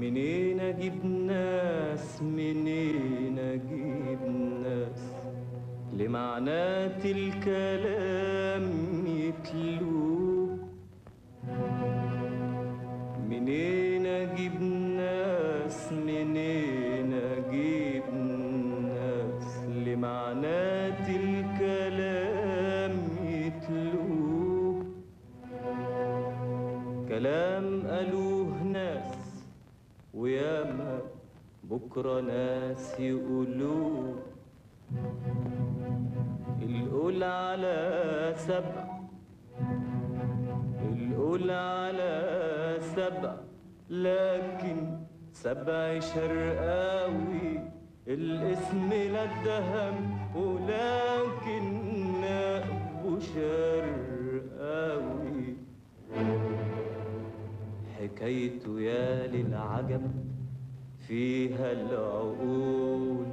منين اجيب ناس منين اجيب ناس لمعنات الكلام يتلوه منين اجيب ناس منين اجيب ناس لمعنات الكلام يتلوه كلام قالوه ناس وياما بكرة ناس يقولوه القول على سبع القول على سبع لكن سبع شرقاوي الاسم لا اتهم ولكن نقبه شرقاوي حكايته يا للعجب فيها العقول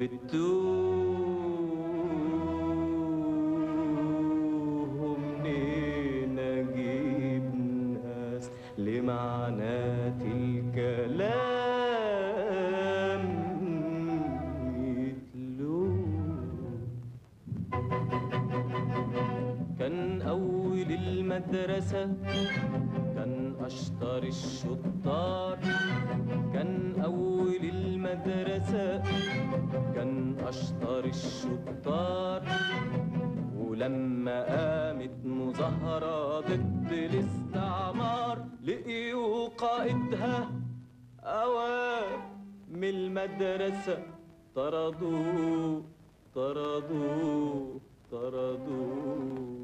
بتوه منين اجيب ناس لمعنات الكلام يتلوه كان أول المدرسة كان أشطر الشطار كان أول المدرسة كان أشطر الشطار ولما قامت مظاهرة ضد الاستعمار لقيوا قائدها أوام من المدرسة طردوه طردوه طردوه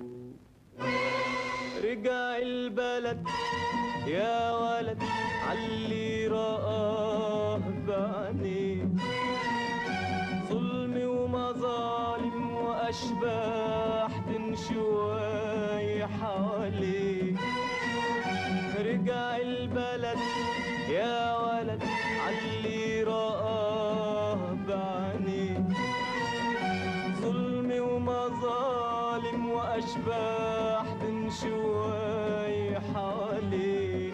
رجع البلد يا ولد علي رآه بعينيه ظلم ومظالم وأشباح تنشواي حواليه رجع البلد يا ولد علي رآه بعينيه ظلم ومظالم وأشباح تنشواي حواليه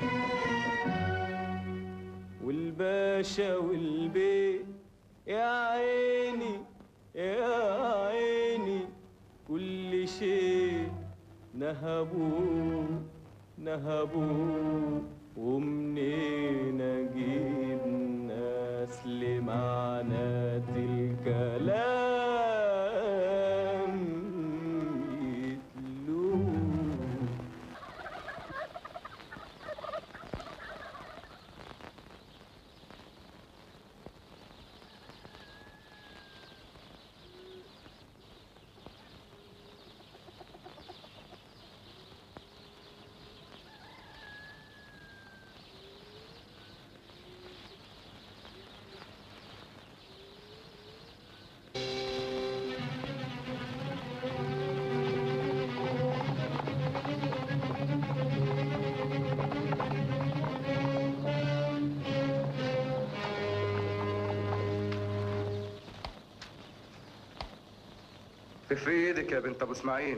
والباشا والبيت يا عيني يا عيني كل شيء نهبوه نهبوه ومنين اجيب ناس لمعنات الكلام يتلوه في ايدك يا بنت ابو اسماعيل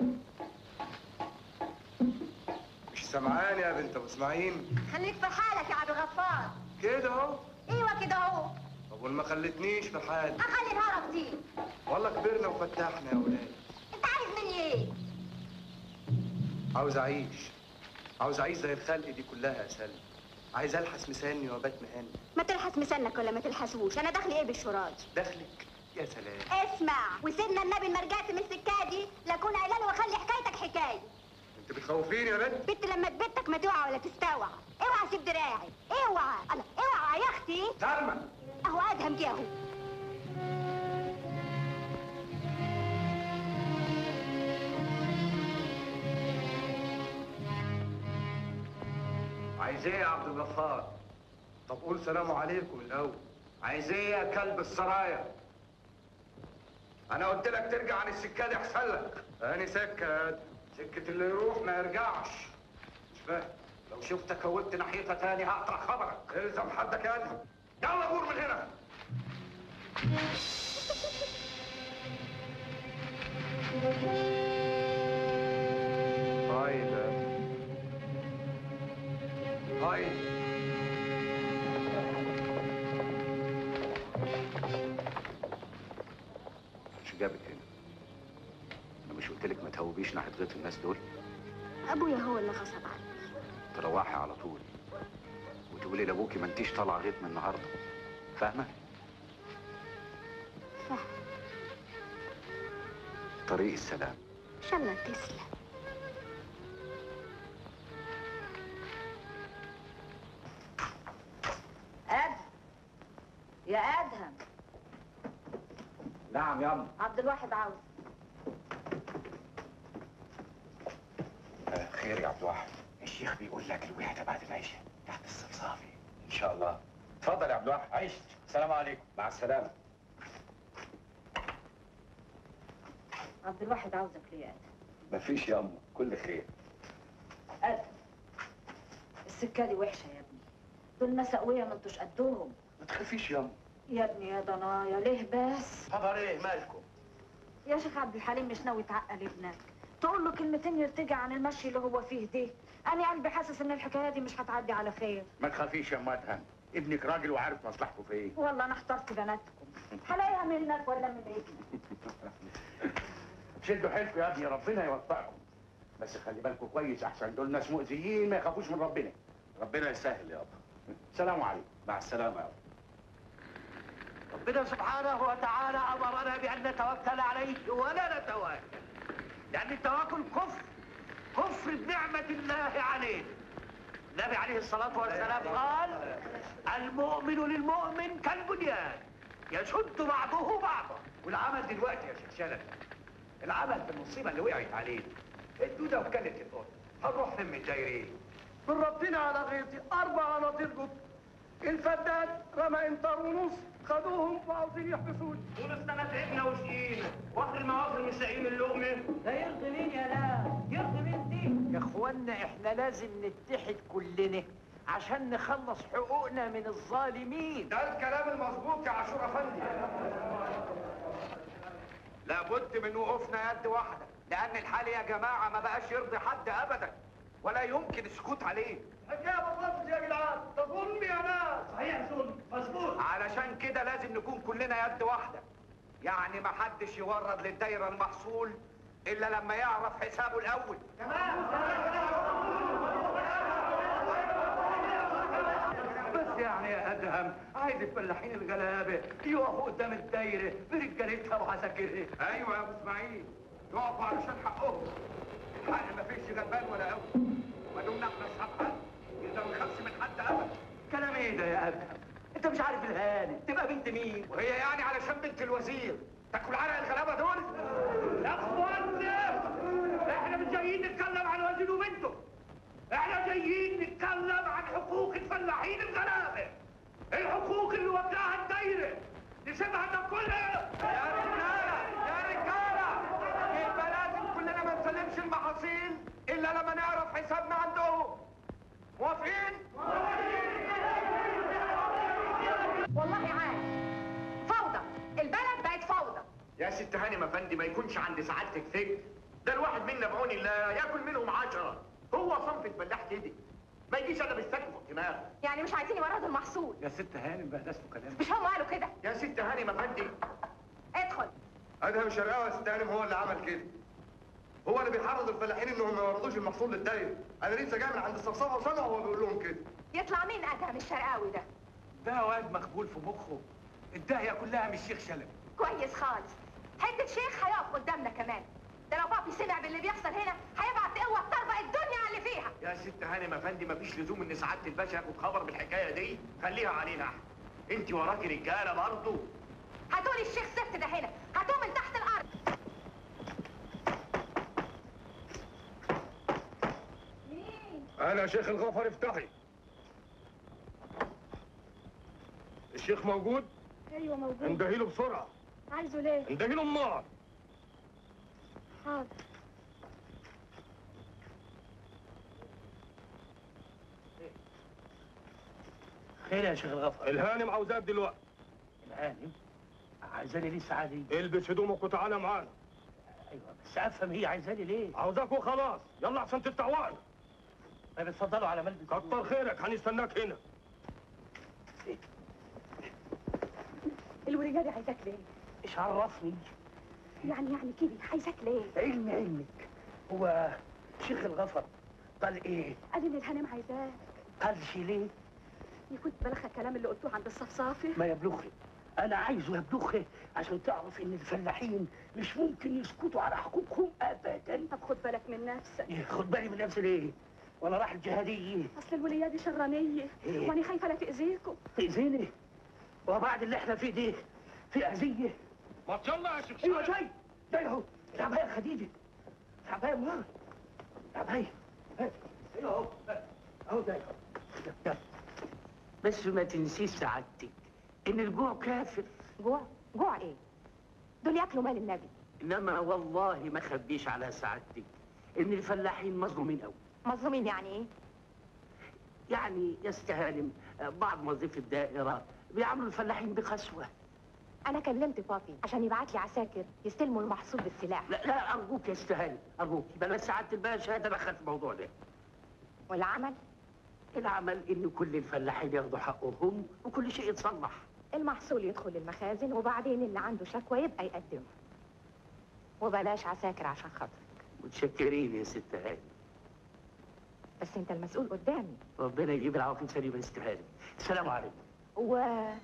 مش سمعان يا بنت ابو اسماعيل خليك في حالك يا عبد الغفار كده اهو ايوه كده اهو طب وما خلتنيش في حالي اخلي نهارك دي والله كبرنا وفتحنا يا ولاد انت عايز مني ايه عاوز اعيش عاوز اعيش زي الخلق دي كلها يا سلمى عايز الحس مساني وابات مهني ما تلحس مسنك ولا ما تلحسوش انا دخلي ايه بالشراج دخلك يا سلام اسمع وسيدنا النبي ما رجعت من السكه دي لاكون قايله واخلي حكايتك حكايه انت بتخوفيني يا بنت بنت لما تبتك ما توعى ولا تستوعى اوعى سيب دراعي اوعى الله اوعى يا اختي سلمى اهو ادهم جه اهو عايز ايه يا عبد الغفار طب قول سلام عليكم الاول عايز ايه يا كلب السرايا انا قلت لك ترجع عن السكه دي احسن لك اني سكه يا ادم سكه اللي يروح ما يرجعش مش فاهم لو شفتك هوبت ناحيتها تاني هقطع خبرك الزم حدك يا ادم يلا غور من هنا هايدا هايدا جابك هنا انا مش قلت لك ما تهوبيش ناحيه غيط الناس دول ابويا هو اللي غصب عني تروحي على طول وتقولي لابوكي ما انتيش طالعه غيط من النهارده فاهمه فاهم طريق السلام ان شاء الله تسلم ادهم يا ادهم نعم يا عبد الواحد عاوز آه خير يا عبد الواحد الشيخ بيقول لك الوحده بعد العشاء تحت الصفصافي ان شاء الله اتفضل يا عبد الواحد عيش السلام عليكم مع السلامه عبد الواحد عاوزك ليه يا ادهم مفيش يا ام كل خير ادهم السكه دي وحشه يا ابني دول مساويه ما انتوش قدهم ما تخافيش يا ام يا ابني يا ضنايا ليه بس خبر ايه مالكم يا شيخ عبد الحليم مش ناوي تعقل ابنك تقول له كلمتين يرتجع عن المشي اللي هو فيه دي انا قلبي حاسس ان الحكايه دي مش هتعدي على خير ما تخافيش يا ام ادهم ابنك راجل وعارف مصلحته في ايه والله انا احترت بناتكم هلاقيها منك ولا من ابنك شدوا حيلكم يا ابني ربنا يوفقكم بس خلي بالكم كويس احسن دول ناس مؤذيين ما يخافوش من ربنا ربنا يسهل يابا سلام عليكم مع السلامه يابا ربنا سبحانه وتعالى امرنا بان نتوكل عليه ولا نتواكل لان التواكل كفر كفر بنعمه الله عليه النبي عليه الصلاه والسلام قال المؤمن للمؤمن كالبنيان يشد بعضه بعضا والعمل دلوقتي يا شيخ شلبي العمل في المصيبه اللي وقعت علينا الدوده وكلت القط هنروح فين من دايرين من ربنا على غيطي أربع ناطير قط الفدان رمى إمتار ونص خدوهم وعاوزين يحبسوني طول السنه تعبنا وشقينا واخر المواخر مش لاقيين اللقمه ده يرضي مين يا لا يرضي مين دي يا اخوانا احنا لازم نتحد كلنا عشان نخلص حقوقنا من الظالمين ده الكلام المظبوط يا عاشور افندي لابد من وقوفنا يد واحده لان الحال يا جماعه ما بقاش يرضي حد ابدا ولا يمكن السكوت عليه حكاية بطلت يا جدعان ده ظلم يا ناس صحيح ظلم مظبوط علشان كده لازم نكون كلنا يد واحده يعني ما حدش يورد للدايره المحصول الا لما يعرف حسابه الاول بس يعني يا ادهم عايز الفلاحين الغلابه يقفوا قدام الدايره برجالتها وعساكرها ايوه يا ابو اسماعيل يقفوا علشان حقهم الحق ما فيش غلبان ولا قوي ما دمنا احنا اصحاب حق يقدر ما يخافش من حد ابدا كلام ايه ده يا ادهم انت مش عارف الهاني تبقى بنت مين وهي يعني علشان بنت الوزير تاكل عرق الغلابه دول يا اخوانا احنا مش جايين نتكلم عن وزير وبنته احنا جايين نتكلم عن حقوق الفلاحين الغلابه الحقوق اللي وقعها الدايره نسيبها ناكلها يا رجاله يا رجاله يبقى لازم كلنا ما نسلمش المحاصيل الا لما نعرف حسابنا عندهم موافقين؟ والله عارف فوضى البلد بقت فوضى يا ست هانم افندي ما يكونش عند سعادتك فكر ده الواحد منا بعون الله ياكل منهم عشرة هو صنف الفلاح كده ما يجيش الا بالسقف في الدماغ يعني مش عايزين يوردوا المحصول يا ست هانم بقى ده اسمه كلام مش هم قالوا كده يا ست هانم افندي ادخل ادهم شرقاوي يا ست هانم هو اللي عمل كده هو اللي بيحرض الفلاحين انهم ما يوردوش المحصول للدايره انا لسه جاي من عند الصفصفه وسامع وهو بيقول لهم كده يطلع مين ادهم الشرقاوي ده ده واد مقبول في مخه الداهيه كلها من الشيخ شلبي كويس خالص حته شيخ هيقف قدامنا كمان ده لو بابي سمع باللي بيحصل هنا هيبعت قوه تطربق الدنيا على اللي فيها يا ست هانم افندي مفيش لزوم ان سعاده الباشا ياخد خبر بالحكايه دي خليها علينا احنا انت وراكي رجاله برضه هاتولي الشيخ سفت ده هنا هاتوه من تحت الارض أنا شيخ الغفر افتحي الشيخ موجود؟ ايوه موجود اندهيله بسرعة عايزه ليه اندهيله النار حاضر خير يا شيخ الغفر الهانم عاوزاك دلوقتي الهانم عايزاني ليه الساعه دي البس هدومك وتعالى معانا ايوه بس افهم هي عايزاني ليه عاوزاك وخلاص يلا عشان تتعوقنا طيب اتفضلوا على ملبس كتر خيرك هنستناك هنا الورجالي عايزاك ليه ايش عرفني يعني يعني كده عايزاك ليه علم علمك هو شيخ الغفر قال ايه قال ان الهانم عايزاك قالش ليه يا كنت بلغ الكلام اللي قلتوه عند الصفصافي ما يبلغي انا عايزه يبلغي عشان تعرف ان الفلاحين مش ممكن يسكتوا على حقوقهم ابدا طب خد بالك من نفسك إيه، خد بالي من نفسي ليه وانا راح الجهاديه اصل الوليه دي شرانيه إيه؟ وانا خايفه لا تاذيكم تاذيني وبعد اللي احنا فيه دي في اذيه ما يلا يا شيخ ايوه جاي جاي اهو العبايه يا خديجه العبايه مرة العبايه هات. ايوه اهو اهو جاي يلا. بس ما تنسيش سعادتك ان الجوع كافر جوع جوع ايه دول ياكلوا مال النبي انما والله ما خبيش على سعادتك ان الفلاحين مظلومين قوي مظلومين يعني ايه يعني يستهانم بعض موظفي الدائره بيعاملوا الفلاحين بقسوه انا كلمت بابي عشان يبعت لي عساكر يستلموا المحصول بالسلاح لا لا ارجوك يا استهانم ارجوك بلاش سعاده الباشا تدخل في الموضوع ده والعمل العمل ان كل الفلاحين ياخدوا حقهم وكل شيء يتصلح المحصول يدخل المخازن وبعدين اللي عنده شكوى يبقى يقدمه وبلاش عساكر عشان خاطرك متشكرين يا ست هاني بس انت المسؤول قدامي ربنا يجيب العواقب سليمه يا ست هاني السلام عليكم و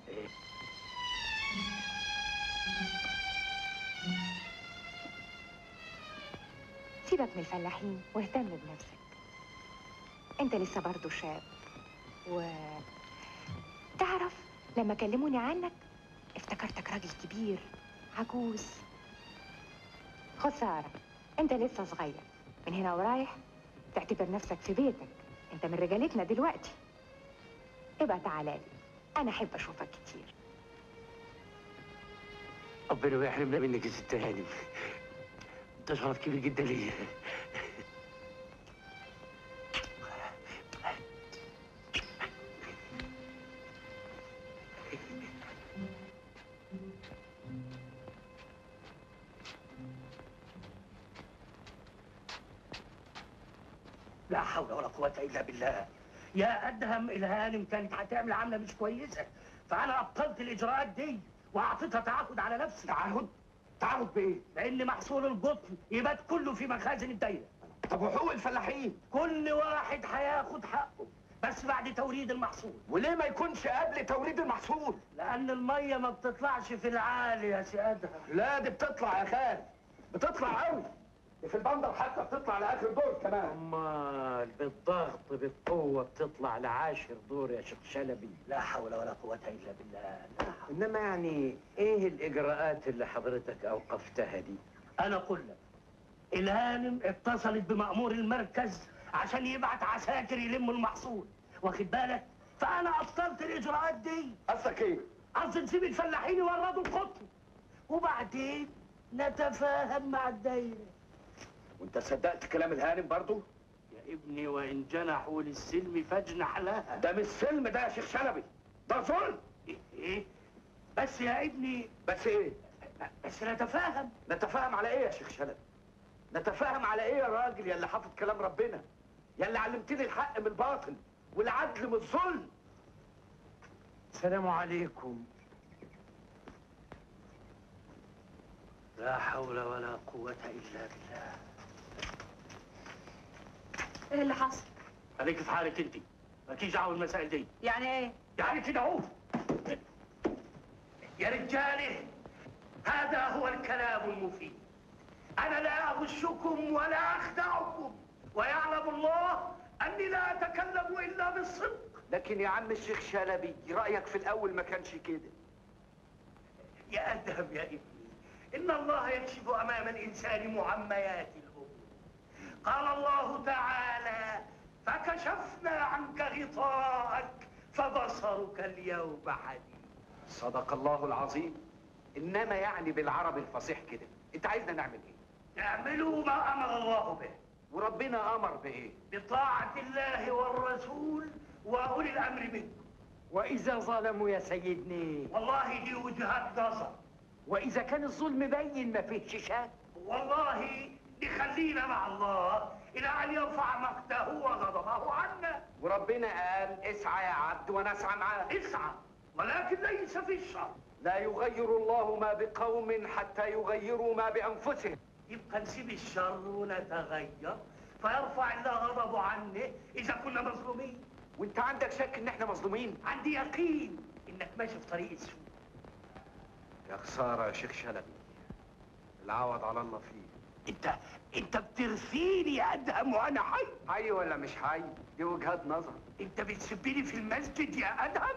سيبك من الفلاحين واهتم بنفسك انت لسه برضه شاب و تعرف لما كلموني عنك افتكرتك راجل كبير عجوز خسارة انت لسه صغير من هنا ورايح تعتبر نفسك في بيتك انت من رجالتنا دلوقتي ابقى تعالى لي انا احب اشوفك كتير ربنا ما يحرمنا منك يا ست هانم ده شرف كبير جدا ليا لا حول ولا قوة إلا بالله يا أدهم الهانم كانت هتعمل عملة مش كويسة فأنا أبطلت الإجراءات دي وأعطيتها تعهد على نفسي تعهد تعهد بايه؟ لأن محصول القطن يبات كله في مخازن الدايرة طب وحقوق الفلاحين كل واحد هياخد حقه بس بعد توريد المحصول وليه ما يكونش قبل توريد المحصول؟ لأن المية ما بتطلعش في العالي يا سي أدهم لا دي بتطلع يا خال بتطلع قوي دي في البندر حتى بتطلع لاخر دور كمان امال بالضغط بالقوه بتطلع لعاشر دور يا شيخ شلبي لا حول ولا قوة إلا بالله لا حول. انما يعني ايه الاجراءات اللي حضرتك اوقفتها دي أنا أقول لك الهانم اتصلت بمأمور المركز عشان يبعت عساكر يلموا المحصول واخد بالك؟ فأنا أبطلت الإجراءات دي قصدك ايه؟ قصدي نسيب الفلاحين يوردوا القطن وبعدين نتفاهم مع الدايرة وانت صدقت كلام الهانم برضو؟ يا ابني وإن جنحوا للسلم فاجنح لها ده مش سلم ده يا شيخ شلبي ده ظلم إيه, إيه؟ بس يا ابني بس ايه؟ بس نتفاهم نتفاهم على ايه يا شيخ شلبي؟ نتفاهم على ايه يا راجل يا اللي حافظ كلام ربنا؟ يا اللي علمتني الحق من الباطل والعدل من الظلم السلام عليكم لا حول ولا قوة إلا بالله ايه اللي حصل؟ خليك في حالك انت مالكيش دعوه بالمسائل دي يعني ايه؟ يعني كده اهو يا رجاله هذا هو الكلام المفيد انا لا اغشكم ولا اخدعكم ويعلم الله اني لا اتكلم الا بالصدق لكن يا عم الشيخ شلبي رأيك في الأول ما كانش كده يا ادهم يا ابني ان الله يكشف امام الانسان معميات الامور قال الله تعالى فكشفنا عنك غطاءك فبصرك اليوم حديد صدق الله العظيم إنما يعني بالعربي الفصيح كده أنت عايزنا نعمل إيه؟ اعملوا ما امر الله به وربنا أمر بإيه؟ بطاعة الله والرسول وأولي الأمر منكم واذا ظلموا يا سيدني والله دي وجهات نظر واذا كان الظلم بين ما فيهش شك والله نخلينا مع الله إلى أن يرفع مقته وغضبه عنا وربنا قال اسعى يا عبد وأنا أسعى معاك اسعى ولكن ليس في الشر لا يغير الله ما بقوم حتى يغيروا ما بانفسهم يبقى نسيب الشر ونتغير فيرفع الله غضبه عنه اذا كنا مظلومين وانت عندك شك ان احنا مظلومين عندي يقين انك ماشي في طريق السوء يا خساره يا شيخ شلبي العوض على الله فيه انت انت بترثيني يا ادهم وانا حي حي ولا مش حي دي وجهات نظر انت بتسبني في المسجد يا ادهم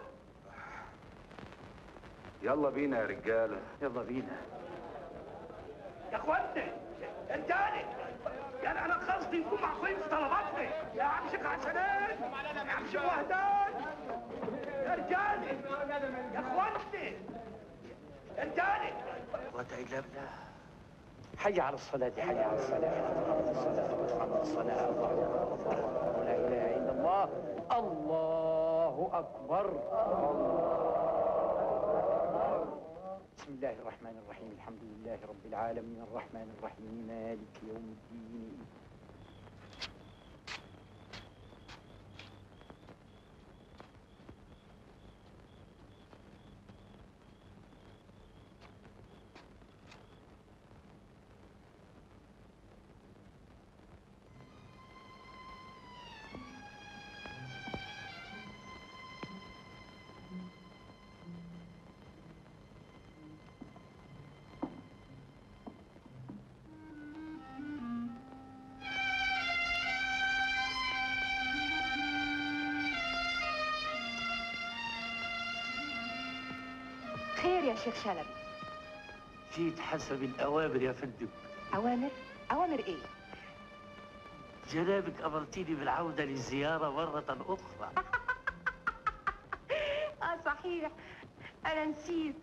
يلا بينا يا رجاله يلا بينا يا اخوانا انتاني يعني انا قصدي نكون معقولين في طلباتنا يا عم شيخ حسنان يا عم شيخ وهدان يا رجالي يا اخوانا انتاني قوة الا بالله حي على الصلاة حي على الصلاة حي على الصلاة الله أكبر لا إله إلا الله الله أكبر بسم الله الرحمن الرحيم الحمد لله رب العالمين الرحمن الرحيم مالك يوم الدين خير يا شيخ شلبي جيت حسب الاوامر يا فندم أوامر أوامر إيه؟ جنابك امرتني بالعوده للزياره مره اخرى آه صحيح أنا نسيت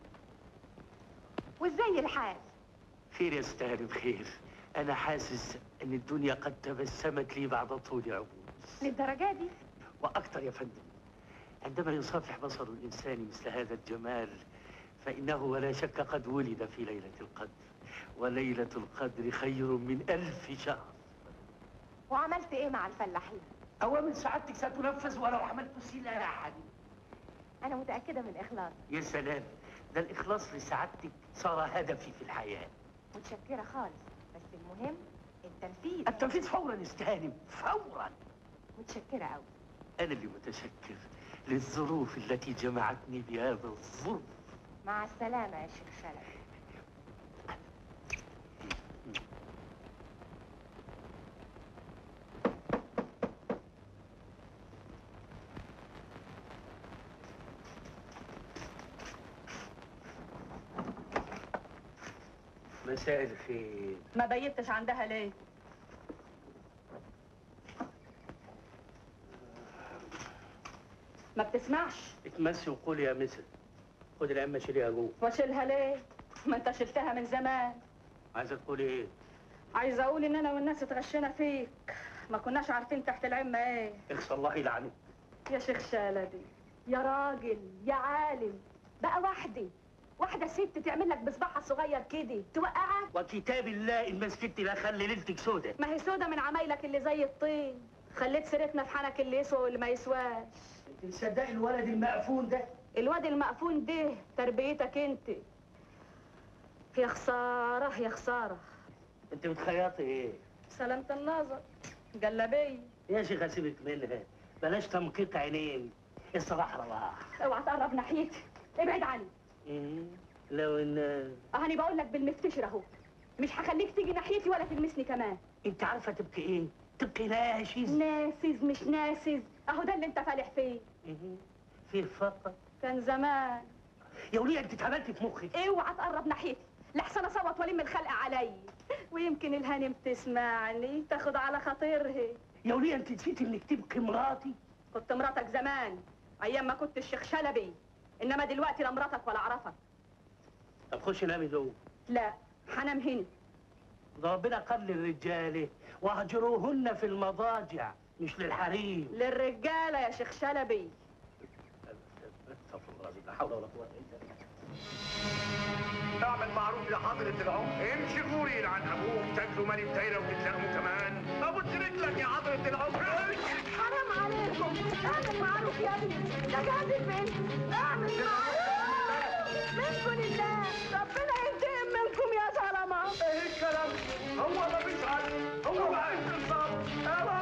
وإزاي الحال؟ خير يا استاذ بخير انا حاسس ان الدنيا قد تبسمت لي بعد طول عمر للدرجة دي؟ واكثر يا فندم عندما يصافح بصر الانسان مثل هذا الجمال فانه ولا شك قد ولد في ليله القدر وليله القدر خير من الف شهر وعملت إيه مع الفلاحين؟ اوامر سعادتك ستنفذ ولو حملت سلاحا أنا متأكدة من إخلاص يا سلام ده الاخلاص لسعادتك صار هدفي في الحياه متشكرة خالص بس المهم التنفيذ التنفيذ فورا استهانم فورا متشكرة أوي انا اللي متشكر للظروف التي جمعتني بهذا الظرف مع السلامة يا شيخ شلبي مساء الخير ما بيتش عندها ليه ما بتسمعش اتمسي وقولي يا مسا خد العمة شيليها جوه واشيلها ليه ما انت شلتها من زمان عايزة تقولي ايه؟ عايزه اقول ان انا والناس اتغشينا فيك ما كناش عارفين تحت العمه ايه اخصى الله يلعنك يا شيخ شلبي يا راجل يا عالم بقى واحده واحده ست تعمل لك بصباعها الصغير كده توقعك وكتاب الله ان مسكت لا خلي ليلتك سودة ما هي سودة من عمايلك اللي زي الطين خليت سيرتنا في حنك اللي يسوى واللي ما يسواش انت تصدقي الولد المقفول ده؟ الواد المقفون ده تربيتك انت يا خساره يا خساره انت بتخيطي ايه؟ سلامة النظر جلابيه يا شيخ سيبك منها بلاش تمقيط عينين الصباح رواح اوعى تقرب ناحيتي ابعد عني إيه؟ لو ان اهني بقول لك بالمفتشر اهو مش هخليك تيجي ناحيتي ولا تلمسني كمان انت عارفه تبكي ايه؟ تبكي ناشز ناسز مش ناسز اهو ده اللي انت فالح فيه إيه؟ فيه فقط كان زمان يا وليه انت اتهبلتي في مخك اوعى تقرب ناحيتي لحسن اصوت والم الخلق علي ويمكن الهانم تسمعني تاخد على خاطرها يا وليه انت نسيتي انك تبكي مراتي كنت مراتك زمان ايام ما كنت الشيخ شلبي انما دلوقتي لا مراتك ولا اعرفك طب خش نامي جوه لا حنام هنا ده ربنا قال للرجاله واهجروهن في المضاجع مش للحريم للرجاله يا شيخ شلبي استغفر الله العظيم لا حول ولا قوه الا بالله اعمل معروف يا حضرة العمر امشي غوري يلعن ابوك تاكلوا مالي بتايرة وتتلقموا كمان ابوس رجلك يا حضرة العمر حرام حرام عليكم اعمل معروف يا ابني ده جوازك بنت اعمل معروف منكم لله ربنا ينتقم منكم يا ظلمه ايه الكلام هو ما فيش عدل هو ما عايز بالظبط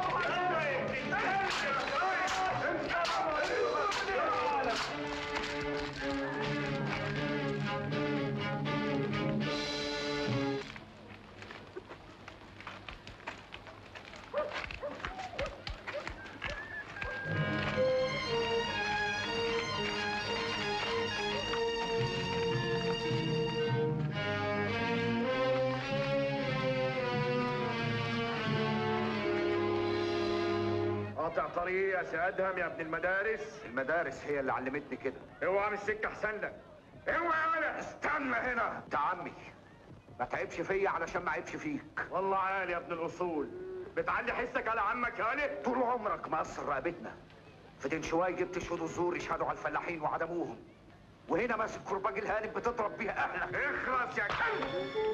قاطع طريق يا سي ادهم يا ابن المدارس المدارس هي اللي علمتني كده اوعى من السكه احسن لك اوعى يا ولد استنى هنا انت عمي ما تعبش فيا علشان ما عيبش فيك والله عالي يا ابن الاصول بتعلي حسك على عمك يا ولد طول عمرك مقصر رقبتنا في دين شوية جبت شهود الزور يشهدوا على الفلاحين وعدموهم وهنا ماسك كرباج الهانم بتضرب بيها اهلك اخلص يا كلب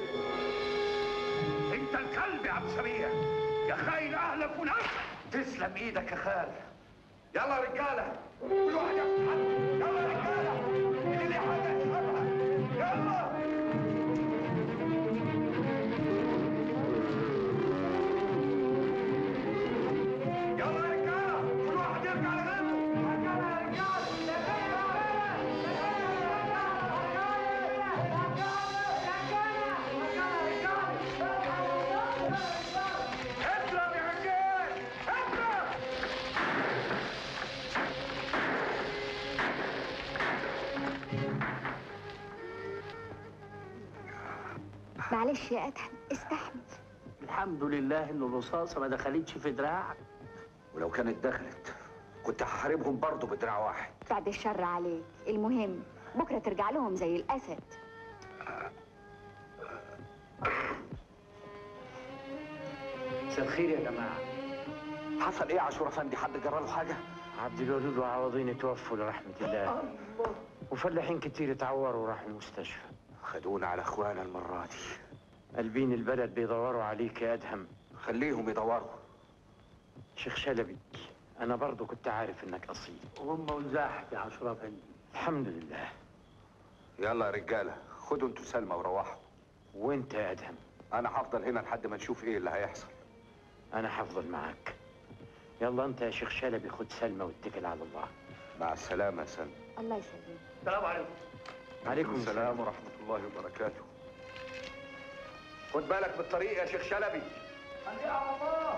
انت الكلب يا عبد سميع يا خاين اهلك ونفسك تسلم ايدك يا خال يلا يا رجاله كل واحد ياخد حقه يلا يا رجاله اللي ليه حاجه يشربها يلا يلا يا رجاله كل واحد يرجع لغيره اضرب يا رجال اضرب معلش يا ادهم استحمل الحمد لله ان الرصاصه ما دخلتش في دراعك ولو كانت دخلت كنت هحاربهم برضه بدراع واحد بعد الشر عليك المهم بكره ترجع لهم زي الاسد مساء الخير يا جماعه حصل ايه يا عاشور افندي حد جرى له حاجه عبد الودود وعوضين توفوا لرحمة الله وفلاحين كتير اتعوروا وراحوا المستشفى خدونا على اخوانا المره دي قلبين البلد بيدوروا عليك يا أدهم خليهم يدوروا شيخ شلبي أنا برضو كنت عارف إنك أصيل وهم وزاحت يا عاشور افندي الحمد لله يلا يا رجاله خدوا انتوا سلمى وروحوا وأنت يا أدهم انا هفضل هنا لحد ما نشوف ايه اللي هيحصل أنا هفضل معاك يلا أنت يا شيخ شلبي خد سلمى واتكل على الله مع السلامه يا سلمى الله يسلمك السلام عليكم عليكم السلام ورحمه الله وبركاته خد بالك بالطريق يا شيخ شلبي خليها على الله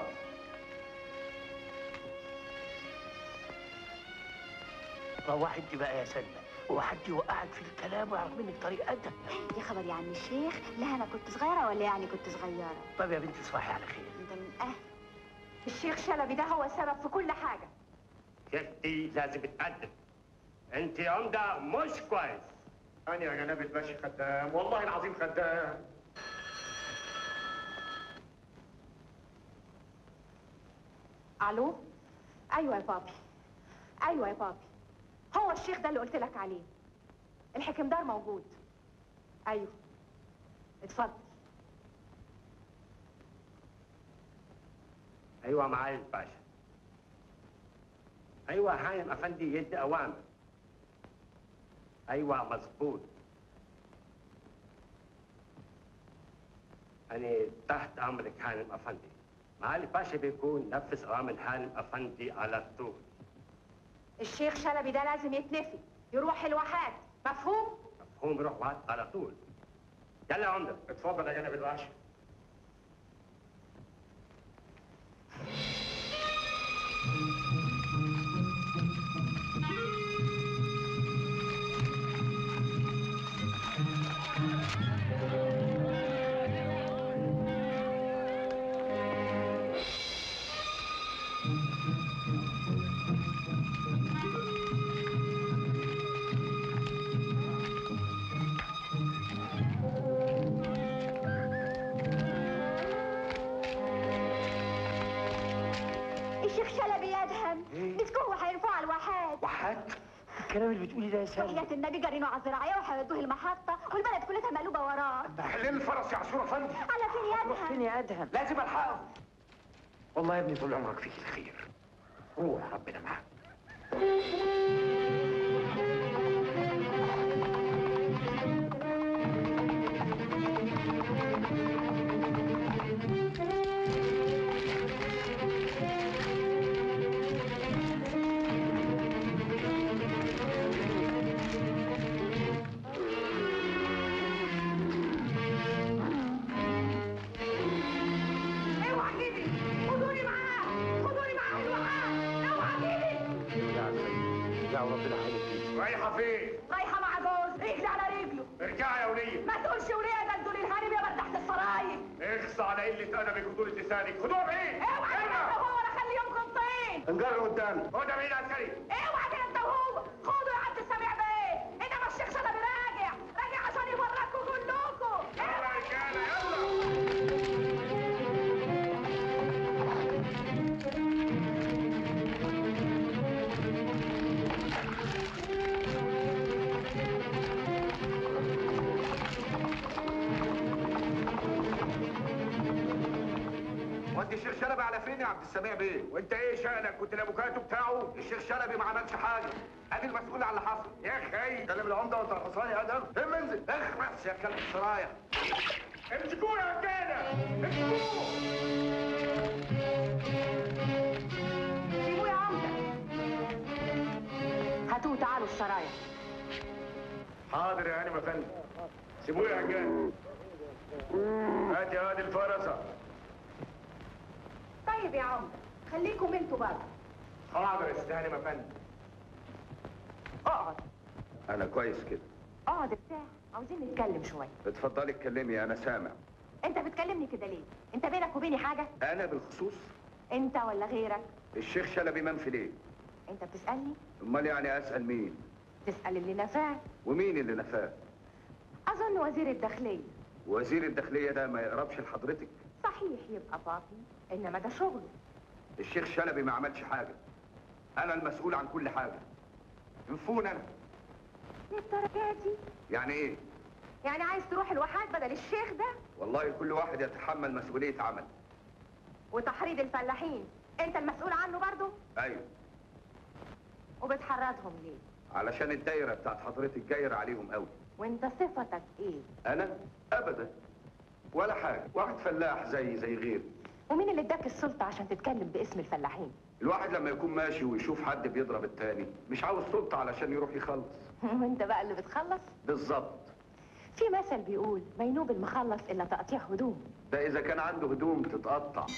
روح انت بقى يا سلمى هو حد يوقعك في الكلام ويعرف منك طريق ادب يا خبر يا عم الشيخ لا انا كنت صغيره ولا يعني كنت صغيره طب يا بنتي صباحي على خير انت من اهل الشيخ شلبي ده هو السبب في كل حاجه ستي لازم تقدم انت يا عمده مش كويس انا يا جناب الباشا خدام والله العظيم خدام الو ايوه يا بابي ايوه يا بابي هو الشيخ ده اللي قلت لك عليه الحكمدار موجود ايوه اتفضل ايوه معالي الباشا ايوه هايم افندي يدي اوامر ايوه مظبوط أنا تحت أمرك هانم أفندي معالي الباشا بيكون نفذ أوامر هانم أفندي على طول الشيخ شلبي ده لازم يتنفي يروح الواحات مفهوم مفهوم روح وقت على طول يلا يا عمده اتفضل يا جناب الباشا الشيخ شلبي يدهم مسكوه هيرفعوا على الواحات وحات الكلام اللي بتقولي ده يا سلمى وحياة النبي جرينه على الزراعية وهيودوه المحطة والبلد كلها مقلوبة وراه حلين الفرس يا عاشور افندي على فين روح يدهم فين يا أدهم لازم الحقه والله يا ابني طول عمرك فيك الخير روح ربنا معاك اوعى كده خدوني معاه خدوني معاه الوعاء اوعى كده لا لا وربنا حيلك رايحه فين؟ رايحه مع جوز رجلي على رجله ارجعي يا وليه ما تقولش وليه ده انتوا للهانم يا تحت السراير اخص على قله ادبك وطولة لسانك خدوهم ايه؟ اوعى كده انت وهو ولا خليهم خطين انجر قدامي خد يا مين عسكري اوعى كده انت وهو خدوا يا عبد السميع بيه انما الشيخ شلبي راجع راجع عشان يفرجكم كلكم يلا يا رجاله يلا ودي الشيخ شلبي على فين يا عبد السميع بيه؟ وانت ايه شأنك؟ كنت الافوكاتو بتاعه؟ الشيخ شلبي ما عملش حاجه. ادي المسؤول على اللي حصل. يا اخي كلم العمده وانت الحصاني يا ادم. هم انزل. اخرس يا كلب السرايا. امسكوه يا رجاله! امسكوه! سيبوه يا عمده هاتوه تعالوا السرايا حاضر يا هانم افندي. سيبوه يا رجاله. هات يا واد الفرسه. طيب يا عمده خليكم انتوا بقى حاضر يا ست هانم افندي. اقعد انا كويس كده. اقعد بتاع عاوزين نتكلم شويه اتفضلي اتكلمي انا سامع. انت بتكلمني كده ليه انت بينك وبيني حاجه انا بالخصوص انت ولا غيرك الشيخ شلبي منفي ليه؟ انت بتسالني امال يعني اسال مين؟ تسال اللي نفعك ومين اللي نفاه؟ اظن وزير الداخليه وزير الداخليه ده ما يقربش لحضرتك. صحيح يبقى بابي انما ده شغله الشيخ شلبي ما عملش حاجه. انا المسؤول عن كل حاجه. ينفون انا. للدرجه دي يعني ايه؟ يعني عايز تروح الواحات بدل الشيخ ده والله كل واحد يتحمل مسؤوليه عمل. وتحريض الفلاحين انت المسؤول عنه برضه ايوه وبتحرضهم ليه علشان الدايره بتاعت حضرتك جايره عليهم قوي. وانت صفتك ايه انا ابدا ولا حاجه واحد فلاح زي زي غيري ومين اللي اداك السلطه عشان تتكلم باسم الفلاحين الواحد لما يكون ماشي ويشوف حد بيضرب التاني مش عاوز سلطه علشان يروح يخلص وانت بقى اللي بتخلص بالظبط في مثل بيقول ما ينوب المخلص الا تقطيع هدوم ده اذا كان عنده هدوم تتقطع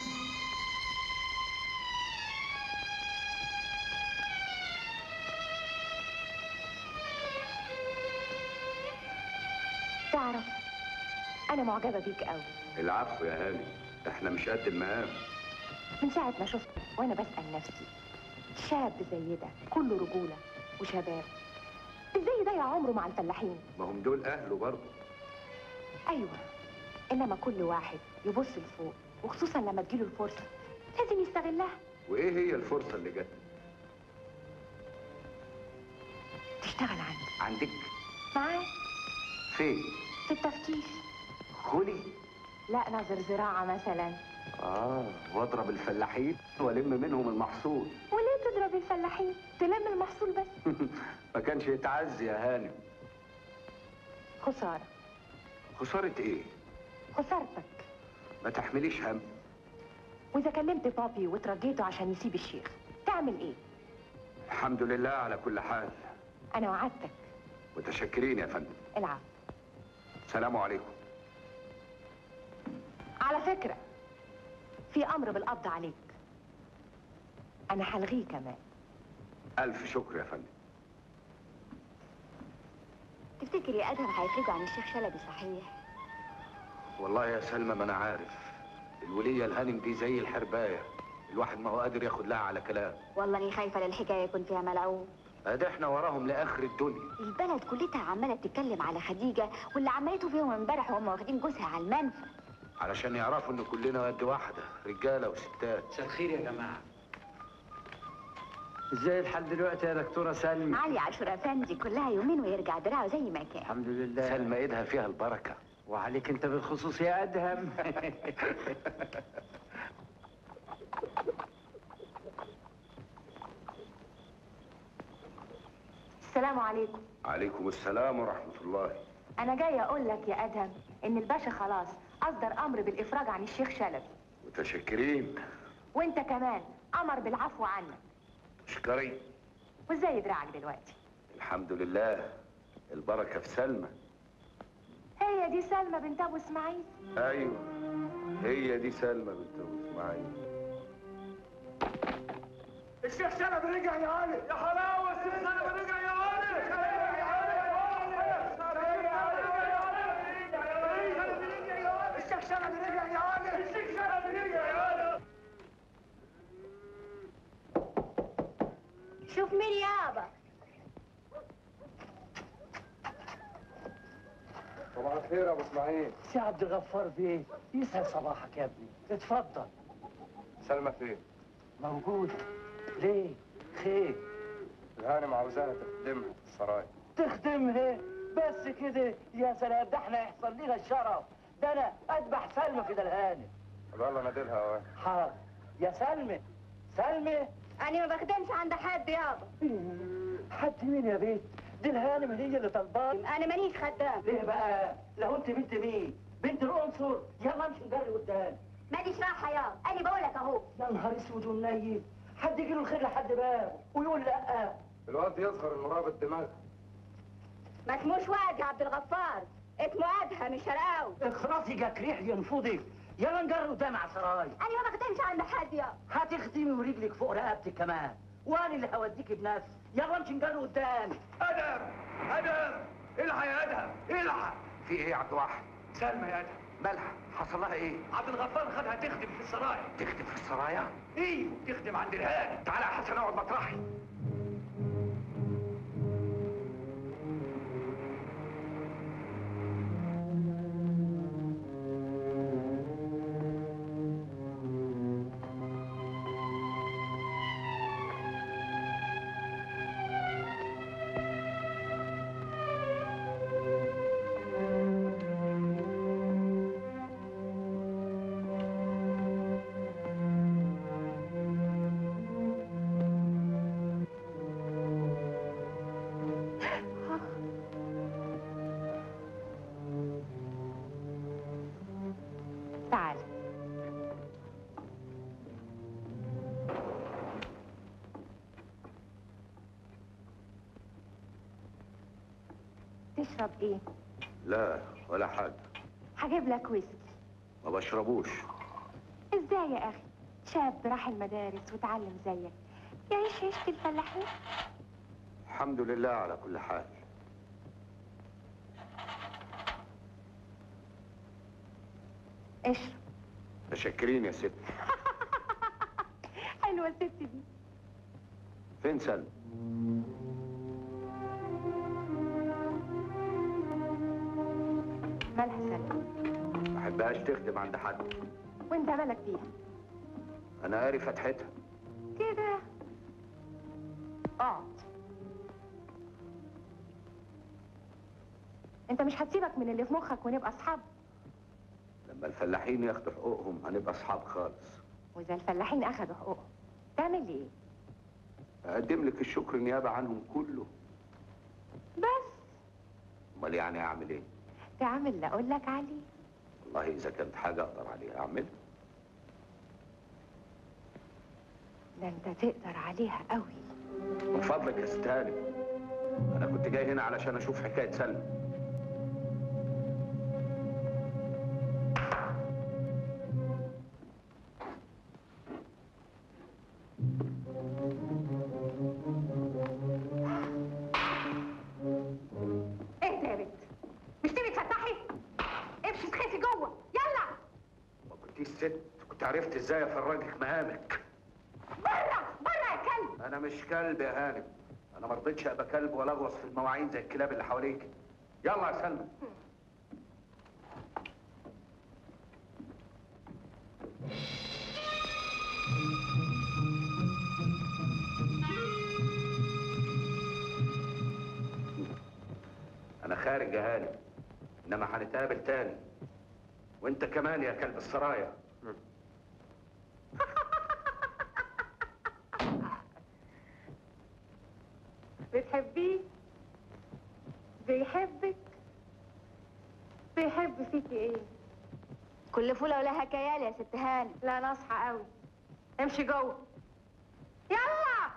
تعرف انا معجبه بيك قوي العفو يا هاني احنا مش قد المقام من ساعه ما شفتك وانا بسال نفسي شاب زي ده كله رجوله وشباب ازاي يضيع عمره مع الفلاحين ما هم دول اهله برضه ايوه انما كل واحد يبص لفوق وخصوصا لما تجيله الفرصه لازم يستغلها وايه هي الفرصه اللي جت تشتغل عندي عندك معاه فين في التفتيش خولي لا نظر زراعه مثلا اه واضرب الفلاحين والم منهم المحصول وليه تضرب الفلاحين تلم المحصول بس ما كانش يتعز يا هانم خساره خساره ايه خسارتك ما تحمليش هم واذا كلمت بابي وترجيته عشان يسيب الشيخ تعمل ايه الحمد لله على كل حال انا وعدتك متشكرين يا فندم العب سلام عليكم على فكره في امر بالقبض عليك انا هلغيه كمان الف شكر يا فندم تفتكر يا ادهم هيفرجوا عن الشيخ شلبي صحيح والله يا سلمى ما انا عارف الوليه الهانم دي زي الحربايه الواحد ما هو قادر ياخد لها على كلام والله اني خايفه للحكايه يكون فيها ملعوب ادي احنا وراهم لاخر الدنيا البلد كلها عماله تتكلم على خديجه واللي عملته فيهم امبارح وهم واخدين جوزها على المنفى علشان يعرفوا ان كلنا قد واحده رجاله وستات مساء الخير يا جماعه ازاي الحال دلوقتي يا دكتوره سلمى علي عاشور افندي كلها يومين ويرجع دراعه زي ما كان الحمد لله سلمى ايدها فيها البركه وعليك انت بالخصوص يا ادهم السلام عليكم عليكم السلام ورحمة الله انا جايه اقول لك يا ادهم ان الباشا خلاص اصدر امر بالافراج عن الشيخ شلبي متشكرين وانت كمان امر بالعفو عنك تشكري وازاي دراعك دلوقتي الحمد لله البركة في سلمى هي دي سلمى بنت ابو اسماعيل ايوه هي دي سلمى بنت ابو اسماعيل الشيخ شلبي رجع يا علي يا حلاوه الشيخ شلبي رجع يا علي الشيخ شلبي رجع يا علي الشيخ شلبي رجع يا علي شوف مين يابا صباح الخير يا ابو اسماعيل سي عبد الغفار بيه يسعد صباحك يا ابني اتفضل سلمى فين؟ موجود ليه خير الهانم عاوزاها تخدمها في السرايا تخدمها بس كده يا سلام ده احنا يحصل لنا الشرف ده انا اذبح سلمى في دلهاني طب يلا نادلها اهو حاضر يا سلمى سلمى انا ما بخدمش عند حد يابا حد مين يا بيت دي الهانم هي اللي طلباني انا مانيش خدام ليه بقى لو انت بنت مين بنت العنصر يلا امشي نجري قدام مانيش رايحه يابا انا بقولك اهو يا نهار اسود ونيل حد يجي له الخير لحد بابه ويقول لا الواد يصغر المرابط دماغ ما اسموش واد يا عبد الغفار اسمه ادهم مش شرقاوي اخرسي جاك ريح ينفضك يلا نجري قدام على سراي انا ما بخدمش عند حد يابا هتخدمي ورجلك فوق رقبتك كمان وانا اللي هوديكي بنفسي يلا امشي نجري قدام ادم ادم الحق يا ادم الحق في ايه يا عبد الواحد؟ سلمى يا ادم مالها؟ حصل لها ايه؟ عبد الغفار خدها تخدم في السرايا تخدم في السرايا؟ ايوه تخدم عند الهاني تعالى يا حسن اقعد مطرحي تعال تشرب ايه لا ولا حاجة هجيب لك ويسكي ما بشربوش ازاي يا اخي شاب راح المدارس وتعلم زيك يعيش عيشة الفلاحين الحمد لله على كل حال اشرب متشكرين يا ست حلوة الست دي فين سلمى؟ مالها سلمى ما احبهاش تخدم عند حد وانت مالك بيها انا قاري فتحتها كده اقعد انت مش هتسيبك من اللي في مخك ونبقى اصحاب لما الفلاحين ياخدوا حقوقهم هنبقى اصحاب خالص واذا الفلاحين اخدوا حقوقهم تعمل لي ايه اقدم لك الشكر نيابه عنهم كله بس امال يعني اعمل ايه تعمل اللي اقول لك عليه والله اذا كانت حاجه اقدر عليها اعملها ده انت تقدر عليها قوي من فضلك يا ست هانم انا كنت جاي هنا علشان اشوف حكايه سلمى ايه ده يا بنت مش تبي تفتحي امشي تخفي جوه يلا ما كنتيش ست كنت عرفت ازاي افرجك مهامك بره بره يا كلب انا مش كلب يا هانم انا ما رضيتش ابقى كلب ولا اغوص في المواعين زي الكلاب اللي حواليك يلا يا سلمى انا خارج يا هانم انما هنتقابل تاني وانت كمان يا كلب السرايا بتحبيه بيحبك بيحب فيكي ايه كل فولة ولها كيال يا ست هانم لا ناصحة قوي امشي جوه يلا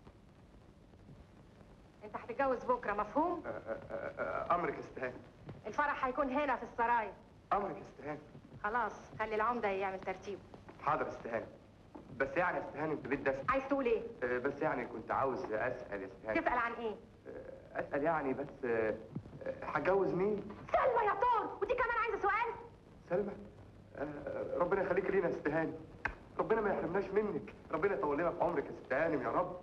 انت هتتجوز بكره مفهوم آه، آه، آه، امرك يا استهان الفرح هيكون هنا في السرايا امرك يا استهان خلاص خلي العمده يعمل ترتيب حاضر يا استهان بس يعني يا استهان انت بدي أسأل عايز تقول ايه آه، بس يعني كنت عاوز اسال يا استهان تسال عن ايه آه، اسال يعني بس آه، آه، هتجوز مين سلمى يا طول ودي كمان عايزه سؤال سلمى آه، ربنا يخليك لينا يا استهاني ربنا ما يحرمناش منك ربنا يطول لنا في عمرك يا استهانم يا رب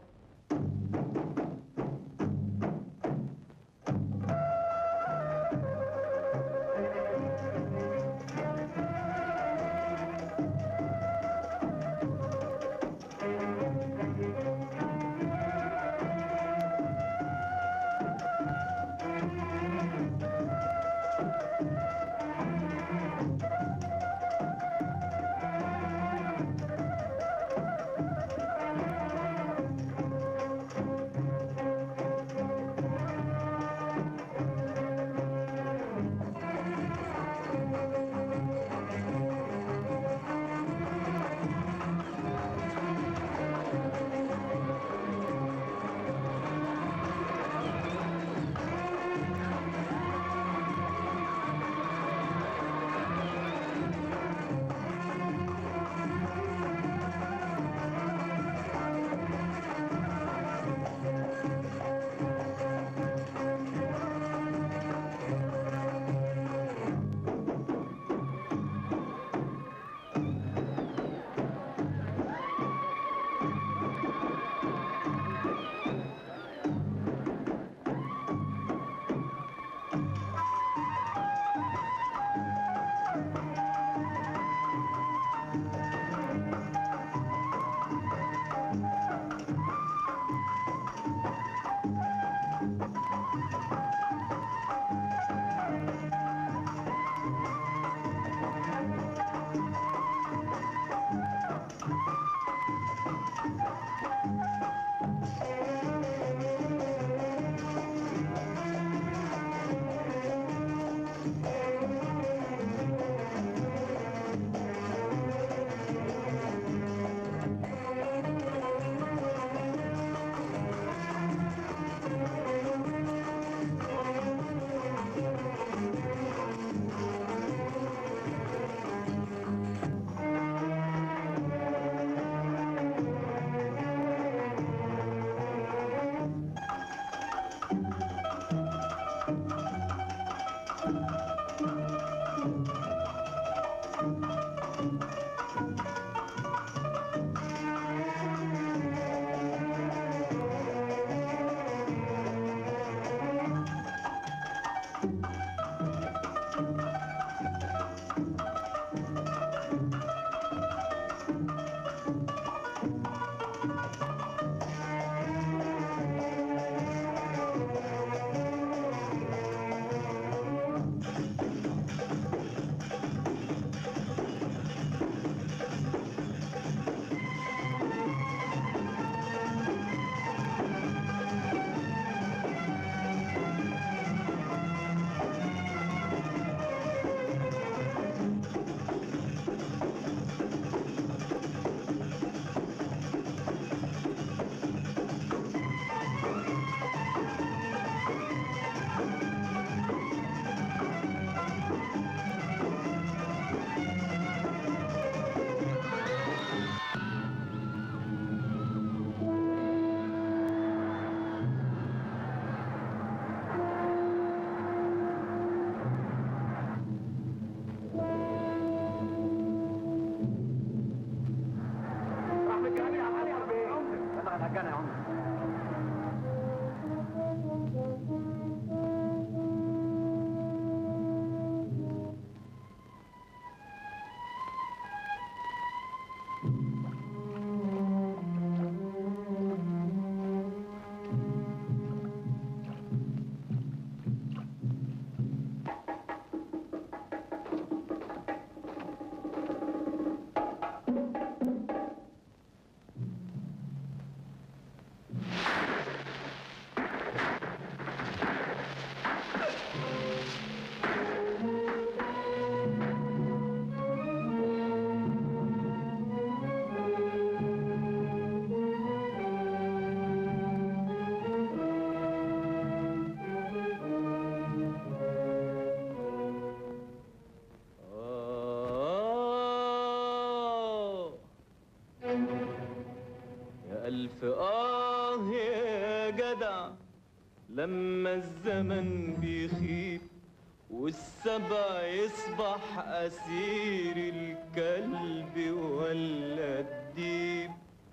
جدع لما الزمن بيخيب والسبع يصبح أسير الكلب ولا الديب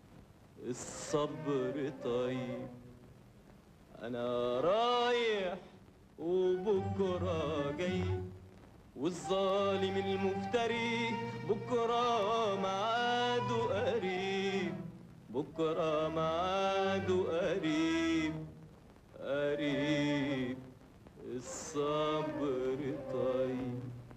الصبر طيب أنا رايح وبكرة جاي والظالم المفتري بكرة معاده قريب بكرة معاده قريب قريب الصبر طيب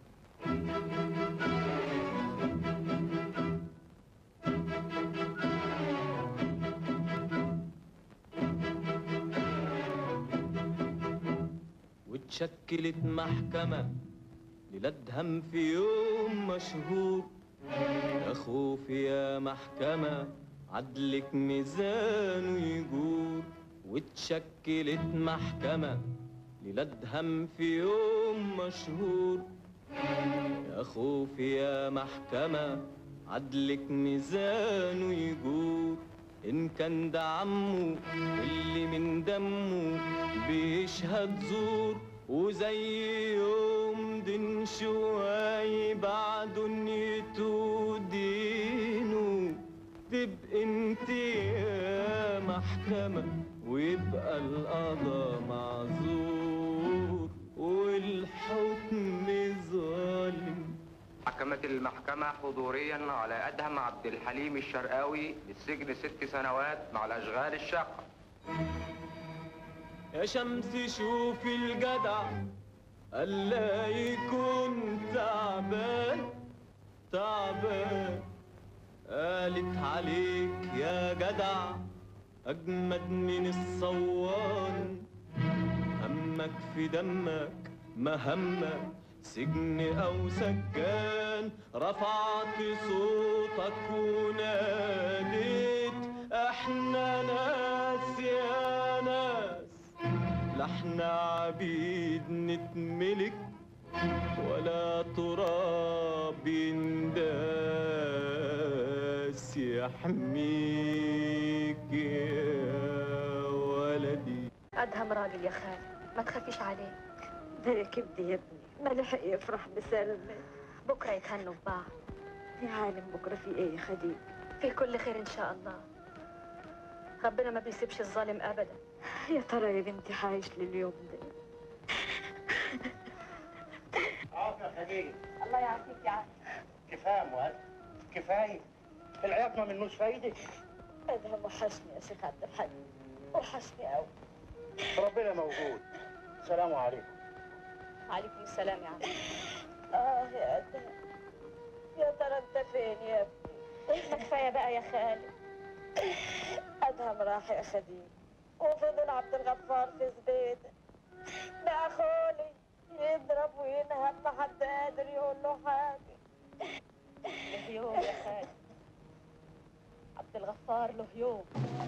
واتشكلت محكمة للادهم في يوم مشهور يا خوفي يا محكمة عدلك ميزانه يجور واتشكلت محكمة للادهم في يوم مشهور يا خوفي يا محكمة عدلك ميزانه يجور إن كان ده عمه اللي من دمه بيشهد زور وزي يوم دين شوي بعد نيته دينه تبقى انت يا محكمة ويبقى القضا معذور والحكم ظالم حكمت المحكمة حضوريا على أدهم عبد الحليم الشرقاوي للسجن ست سنوات مع الأشغال الشاقة يا شمس شوفي الجدع ألا يكون تعبان تعبان قالت عليك يا جدع أجمد من الصوان همك في دمك مهمك سجن أو سجان رفعت صوتك وناديت احنا ناس يا ناس لا احنا عبيد نتملك ولا تراب ينداس يحميك يا ولدي ادهم راجل يا خالد ما تخافيش عليه ده يا كبدي يا ابني ما لحق يفرح بسلمة بكره يتهنوا ببعض يا عالم بكره في ايه يا خديجه في كل خير ان شاء الله ربنا ما بيسيبش الظالم ابدا يا ترى يا بنتي عايش لليوم ده عافية يا خديجة الله يعافيك يا عم كفاية مؤدب كفاية العياط ما منوش فايدة ادهم وحشني يا شيخ عبد الحليم وحشني قوي ربنا موجود سلام عليكم وعليكم السلام يا عم اه يا ادهم يا ترى انت فين يا ابني ما كفايه بقى يا خالد ادهم راح يا خديجه وفضل عبد الغفار في زبيده بقى خولي يضرب وينهب ما حد قادر يقول له حاجه له يوم يا خالد عبد الغفار له يوم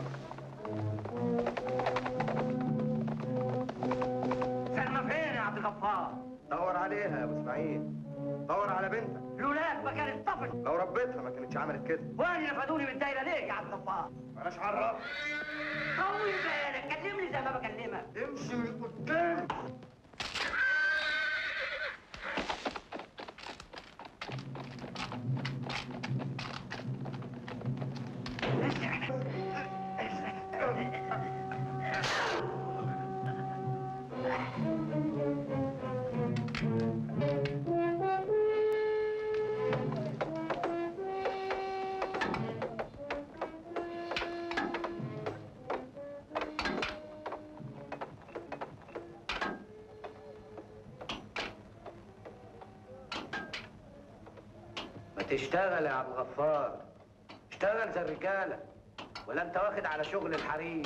سلمى فين يا عبد الغفار؟ دور عليها يا أبو إسماعيل دور على بنتك لولاك ما كانت طفش لو ربيتها ما كانتش عملت كده وين نفدوني من الدايرة ليه يا عبد الغفار؟ مالهاش عرف طول بالك كلمني زي ما بكلمك امشي من قدام ما تشتغل يا عبد الغفار اشتغل زي الرجاله ولا انت واخد على شغل الحريم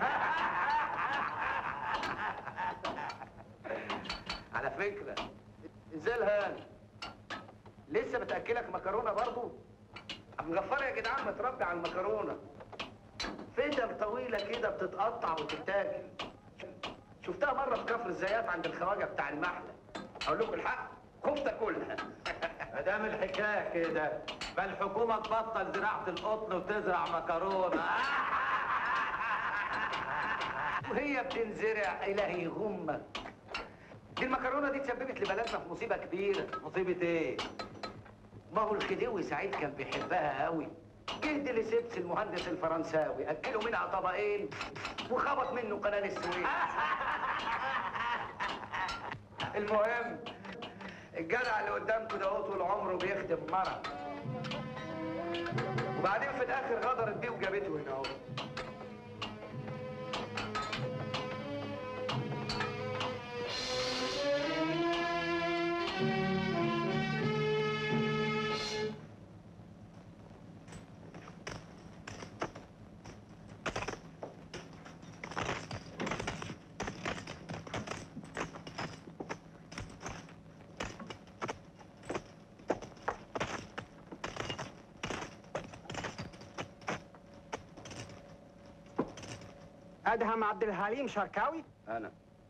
على فكره ازاي الهان لسه بتاكلك مكرونه برضو عبد الغفار يا جدعان متربي على المكرونه فدم طويله كده بتتقطع وتتاكل شفتها مره في كفر الزيات عند الخواجه بتاع المحلى اقول لكم الحق خفت اكلها ما دام الحكايه كده فالحكومه تبطل زراعه القطن وتزرع مكرونه وهي بتنزرع الهي يغمك دي المكرونه دي تسببت لبلدنا في مصيبه كبيره مصيبه ايه ما هو الخديوي سعيد كان بيحبها قوي جه ديليسيبس المهندس الفرنساوي اكله منها طبقين وخبط منه قناه السويس المهم الجدع اللي قدامكم ده هو طول عمره بيخدم مرة وبعدين في الاخر غدرت بيه وجابته هنا اهو ادهم عبد الحليم شركاوي انا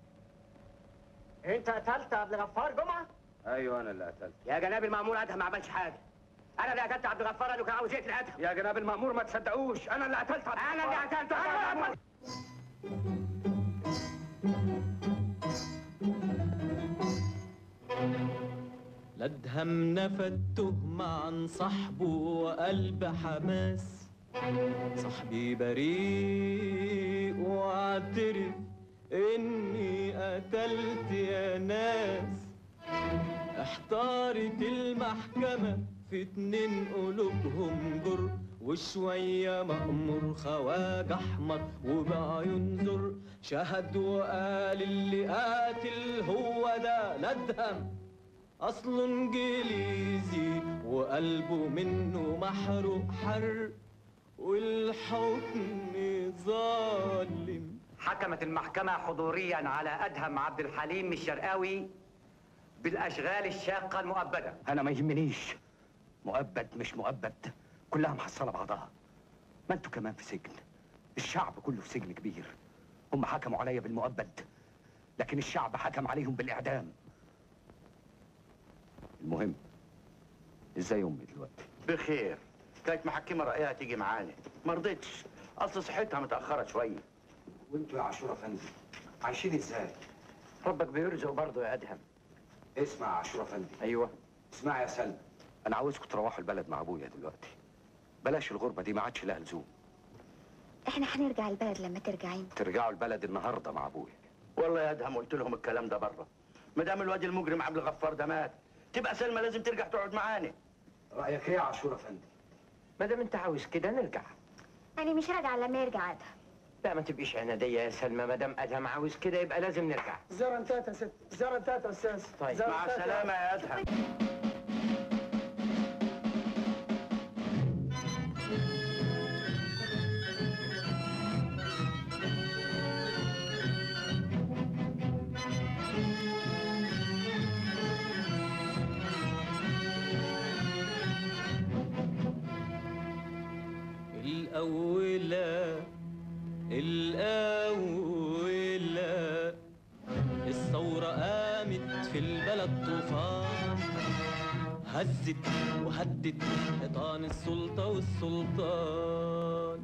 انت قتلت عبد الغفار جمعه ايوه انا اللي قتلت يا جناب المأمور ادهم ما عملش حاجه انا اللي قتلت عبد الغفار اللي كان عاوز يقتل ادهم يا جناب المأمور ما تصدقوش انا اللي قتلت عبد انا اللي الغفار. قتلته انا اللي قتلته لادهم نفى التهمة عن صاحبه وقلب حماس صاحبي بريء واعترف اني قتلت يا ناس احتارت المحكمة في اتنين قلوبهم جر وشوية مأمور خواج أحمر وبقى ينظر شهد وقال اللي قاتل هو ده لادهم أصله إنجليزي وقلبه منه محروق حر والحكم ظالم حكمت المحكمة حضوريا على أدهم عبد الحليم الشرقاوي بالأشغال الشاقة المؤبدة انا ما يهمنيش مؤبد مش مؤبد كلها محصله بعضها ما انتوا كمان في سجن الشعب كله في سجن كبير هم حكموا عليا بالمؤبد لكن الشعب حكم عليهم بالاعدام المهم ازاي امي دلوقتي بخير كانت محكمة رأيها تيجي معانا ما رضيتش أصل صحتها متأخرة شوية وانتوا يا عاشور افندي عايشين ازاي ربك بيرزق برضه يا ادهم اسمع يا عاشور افندي ايوه اسمع يا سلمى انا عاوزكم تروحوا البلد مع ابويا دلوقتي بلاش الغربه دي ما عادش لها لزوم احنا هنرجع البلد لما ترجعي انت ترجعوا البلد النهارده مع ابويا والله يا أدهم قلت لهم الكلام ده بره ما دام الواد المجرم عبد الغفار ده مات تبقى سلمى لازم ترجع تقعد معانا رايك ايه يا عاشور افندي ما دام انت عاوز كده نرجع انا مش راجعه لما يرجع ادهم لا ما تبقيش عناديه يا سلمى ما دام ادهم عاوز كده يبقى لازم نرجع زيارة انتهت يا ست زيارة انتهت يا استاذ طيب. زيارة مع انتهت يا السلامة يا أدهم الأولى الأولى الثورة قامت في البلد طوفان هزت وهدت حيطان السلطة والسلطان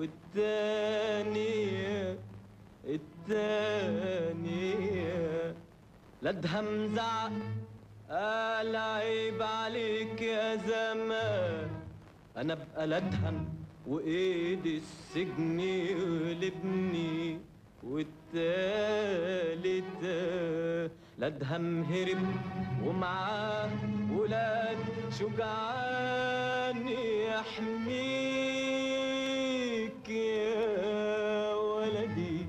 والتانية التانية لادهم زعق قال عيب عليك يا زمان انا ابقى لادهم وايد السجن يغلبني والتالتة لادهم هرب ومعاه ولاد شجعان يحميك يا ولدي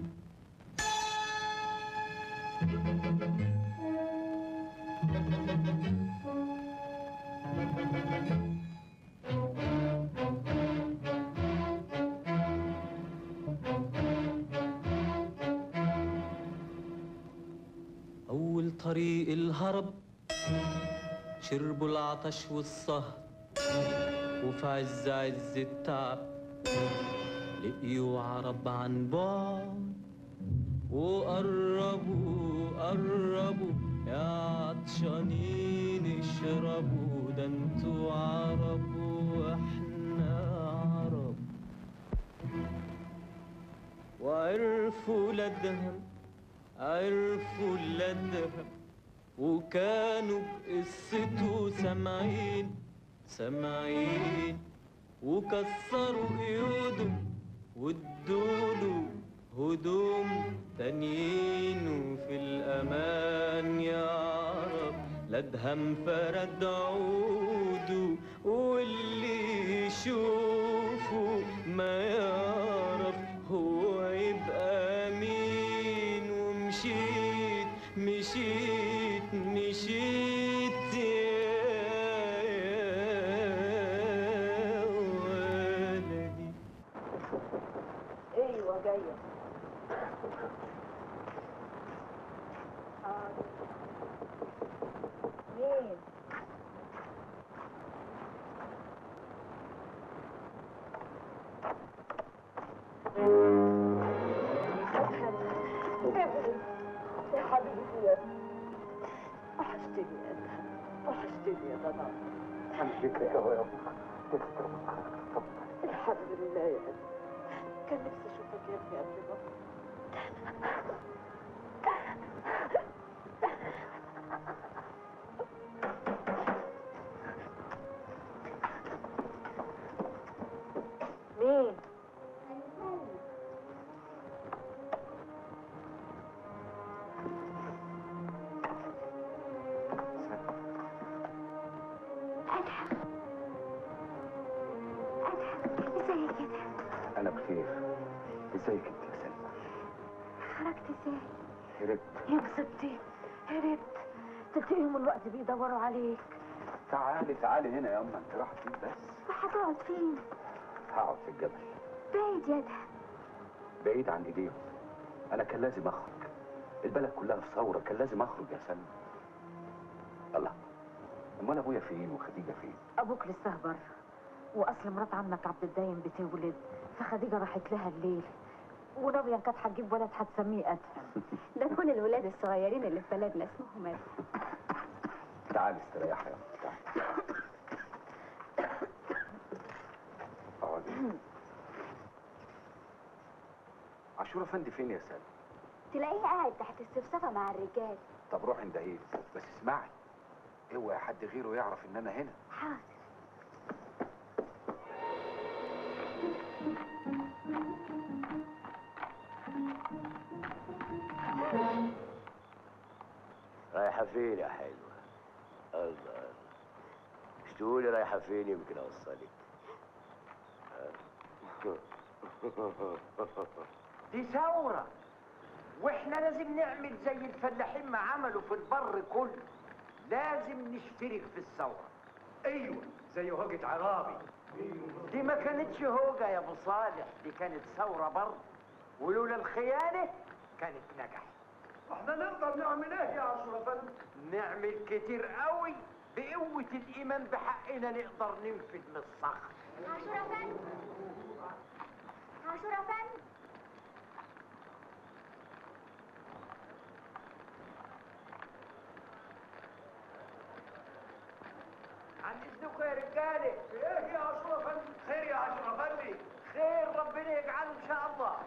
أول طريق الهرب شربوا العطش والسهر وفي عز عز التعب لقيوا عرب عن بعد وقربوا قربوا يا عطشانين اشربوا ده انتوا عرب واحنا عرب وعرف عرفوا لدهم عرفوا لدهم وكانوا بقصته سامعين سامعين وكسروا قيودهم وادوله هدوم تانيين وفي الأمان يعرف لدهم فرد عوده واللي يشوفه ما يعرف هو يبقى مين ومشيت مشيت مشيت يا ولدي ايوه جايه حاضر. مين يا حبيبتي يا وحشتني يا أدهم وحشتني يا ضنان امسك يا ولد الحمد لله يا أدهم كان نفسي اشوفك يا ابني قبل ما مين ازيك كده انا بخير ازيك انت يا سلمى خرجت ازاي هربت يا مصيبتي هربت تلاقيهم الوقت بيدوروا عليك تعالي تعالي هنا يا اما انت رايحه فين بس وهتقعد فين هقعد في الجبل بعيد يا ده بعيد عن ايديهم انا كان لازم اخرج البلد كلها في ثوره كان لازم اخرج يا سلمى الله امال ابويا فين وخديجه فين ابوك لسه بره واصل مرات عمك عبد الدايم بتولد فخديجه راحت لها الليل وناويه كانت هتجيب ولد هتسميه ادهم ده كل الولاد الصغيرين اللي في بلدنا اسمهم ادهم تعالي استريحي يا أختي، تعالي اقعدي عاشور افندي فين يا سلمى تلاقيه قاعد تحت السفسفة مع الرجال طب روح عند ايه بس اسمعي اوعى حد غيره يعرف ان انا هنا حاضر رايحة فين يا حلوة؟ الله الله مش تقولي رايحة فين يمكن أوصلك دي ثورة واحنا لازم نعمل زي الفلاحين ما عملوا في البر كله لازم نشترك في الثورة ايوه زي هوجة عرابي دي ما كانتش هوجة يا ابو صالح دي كانت ثورة برضه ولولا الخيانة كانت نجحت احنا نقدر نعمل ايه يا عاشور افندي؟ نعمل كتير قوي بقوة الإيمان بحقنا نقدر ننفذ من الصخر عاشور افندي عاشور افندي عن اذنكم يا رجاله ايه يا عاشور افندي خير يا عاشور افندي خير ربنا يجعله ان شاء الله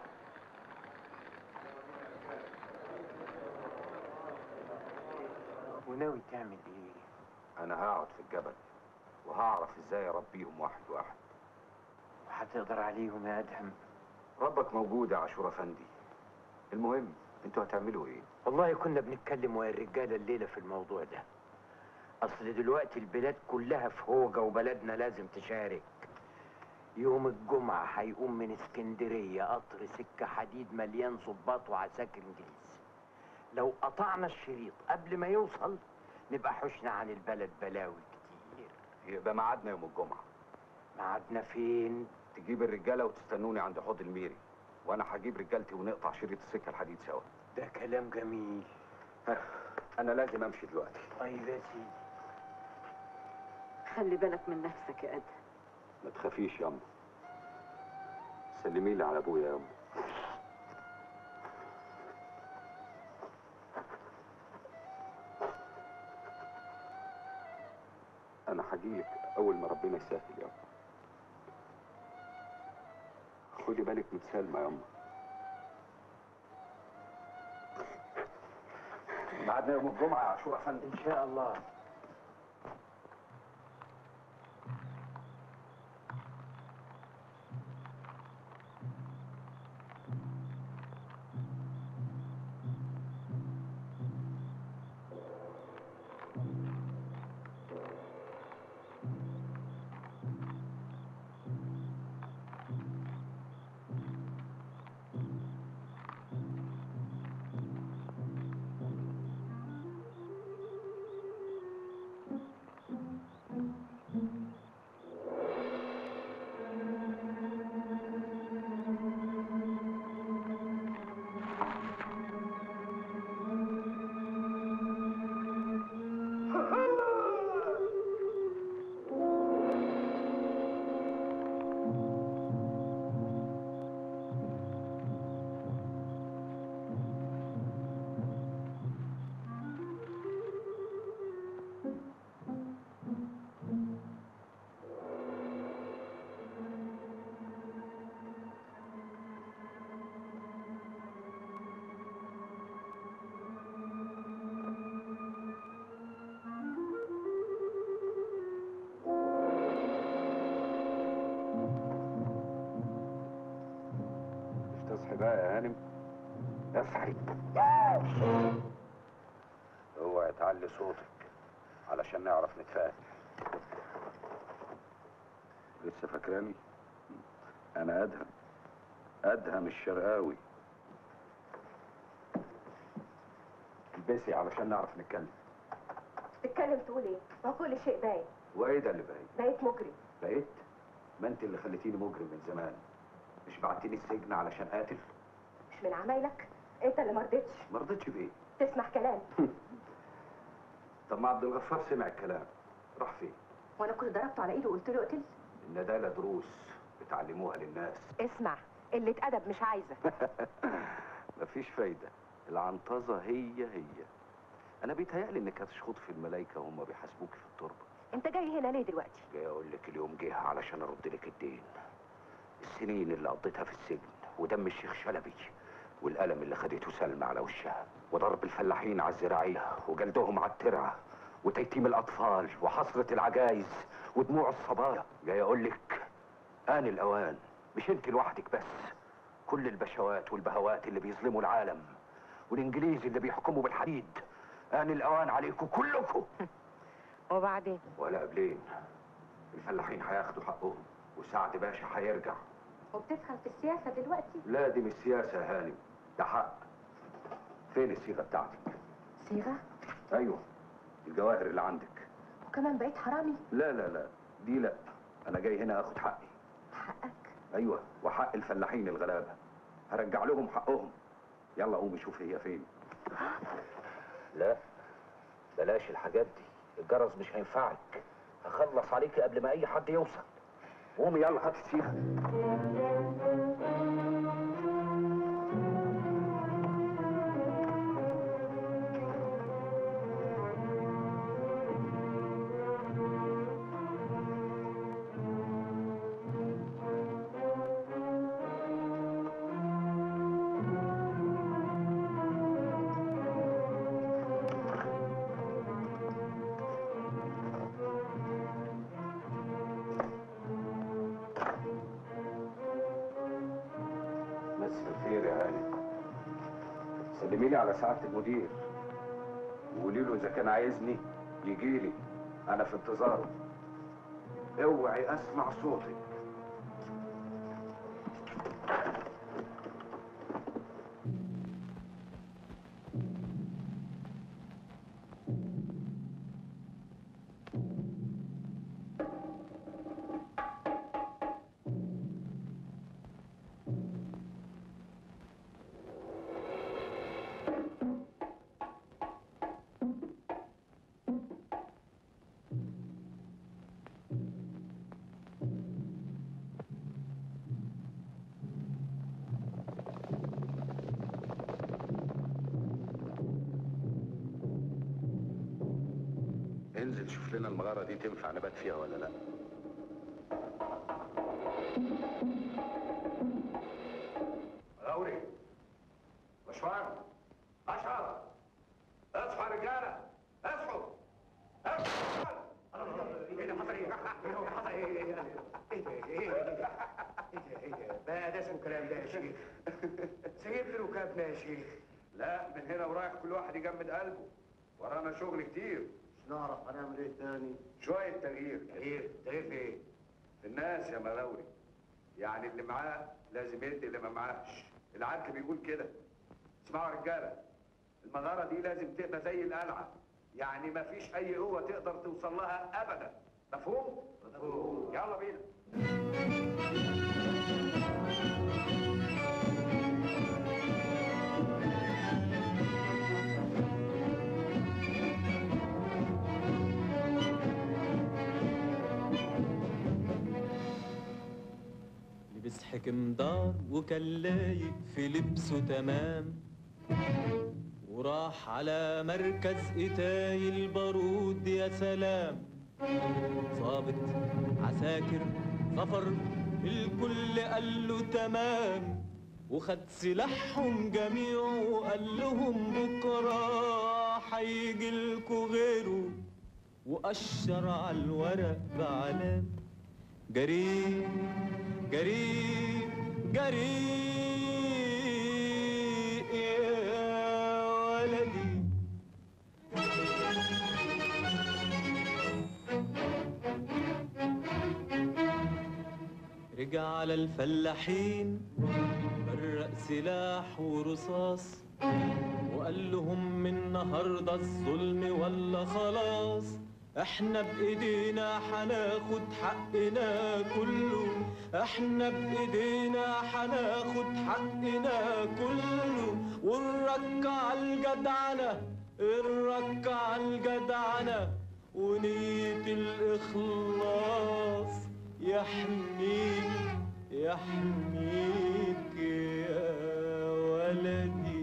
وناوي تعمل ايه؟ انا هقعد في الجبل وهعرف ازاي اربيهم واحد واحد وهتقدر عليهم يا ادهم ربك موجود يا عاشور افندي المهم انتوا هتعملوا ايه والله كنا بنتكلم ويا الرجاله الليله في الموضوع ده اصل دلوقتي البلاد كلها في هوجه وبلدنا لازم تشارك يوم الجمعة هيقوم من اسكندرية قطر سكة حديد مليان ضباط وعساكر انجليز لو قطعنا الشريط قبل ما يوصل نبقى حشنا عن البلد بلاوي كتير يبقى ميعادنا يوم الجمعه ميعادنا فين تجيب الرجاله وتستنوني عند حوض الميري وانا هجيب رجالتي ونقطع شريط السكه الحديد سوا ده كلام جميل انا لازم امشي دلوقتي طيب يا سيدي خلي بالك من نفسك يا ادهم ما تخافيش ياما سلمي لي على ابويا ياما انا هجيلك اول ما ربنا يسهل ياما خدي بالك من سلمى ياما بعدنا يوم الجمعه يا عاشور افندي ان شاء الله تصحي بقى يا هانم اصحي اوعي تعلي صوتك علشان نعرف نتفاهم لسه فاكراني انا ادهم ادهم الشرقاوي البسي علشان نعرف نتكلم تتكلم تقول ايه؟ ما كل شيء باين وايه ده اللي باين بقيت مجرم بقيت ما انت اللي خليتيني مجرم من زمان مش بعتيني السجن علشان قاتل مش من عمايلك انت اللي مرضتش ما رضيتش بايه تسمع كلام طب ما عبد الغفار سمع الكلام راح فين وانا كنت ضربته على ايده وقلت له اقتل ان ده لا دروس بتعلموها للناس اسمع قلة ادب مش عايزه مفيش فايدة العنطزة هي هي أنا بيتهيألي إنك هتشخط في الملايكة وهم بيحاسبوك في التربة انت جاي هنا ليه دلوقتي؟ جاي أقول لك اليوم جه علشان أرد لك الدين السنين اللي قضيتها في السجن ودم الشيخ شلبي والألم اللي خدته سلمى على وشها وضرب الفلاحين على الزراعية وجلدهم على الترعة وتيتيم الأطفال وحسرة العجايز ودموع الصبايا جاي أقول لك آن الأوان مش أنت لوحدك بس كل البشوات والبهوات اللي بيظلموا العالم والإنجليز اللي بيحكموا بالحديد آن الأوان عليكم كلكم وبعدين ولا قبلين الفلاحين هياخدوا حقهم وسعد باشا هيرجع وبتفهم في السياسه دلوقتي؟ لا دي مش سياسة يا هانم ده حق فين الصيغة بتاعتك؟ صيغه أيوه الجواهر اللي عندك وكمان بقيت حرامي لا لا لا دي لا أنا جاي هنا آخد حقي حقك أيوه وحق الفلاحين الغلابة هرجع لهم حقهم يلا قومي شوفي هي فين لا بلاش الحاجات دي الجرس مش هينفعك هخلص عليك قبل ما أي حد يوصل قومي يلا هات الصيغة مساء الخير يا هاني سلمي لي على سعادة المدير وقولي له إذا كان عايزني يجي لي أنا في انتظاره اوعي أسمع صوتك انزل شوف لنا المغارة دي تنفع نبات فيها ولا لا غوري بشوان أشعر اصحى ايه ده ايه ايه ده بقى ده اسمه كلام ده يا شيخ سيب لي ركابنا يا شيخ لا من هنا ورايح كل واحد يجمد قلبه ورانا شغل كتير مش نعرف هنعمل ايه تاني شوية تغيير تغيير تغيير في ايه؟ في الناس يا ملاوري يعني اللي معاه لازم يدي اللي ما معاهش العرك بيقول كده اسمعوا يا رجاله المغاره دي لازم تبقى زي القلعه يعني ما فيش اي قوه تقدر توصل لها ابدا مفهوم مفهوم يلا بينا لبس حكم دار وكان لايق في لبسه تمام وراح على مركز إتاي البارود يا سلام ظابط عساكر غفر الكل قال له تمام وخد سلاحهم جميعه وقال لهم بكرة هيجي لكوا غيره وأشر على الورق بعلام جري جري جري يا ولدي رجع على الفلاحين برق سلاح ورصاص وقال لهم من النهارده الظلم ولا خلاص احنا بايدينا هناخد حقنا كله احنا بايدينا هناخد حقنا كله ونركع الجدعنه نركع الجدعنه ونية الإخلاص يحميك يحميك يا ولدي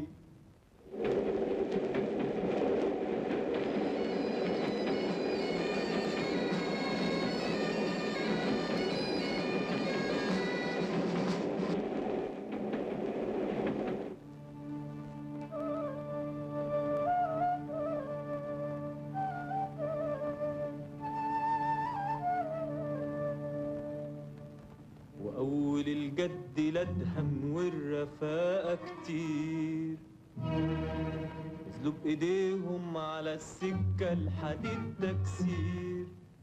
وأول الجد لدهم والرفاقة كتير نزلوا بإيديهم على السكة الحديد تكسير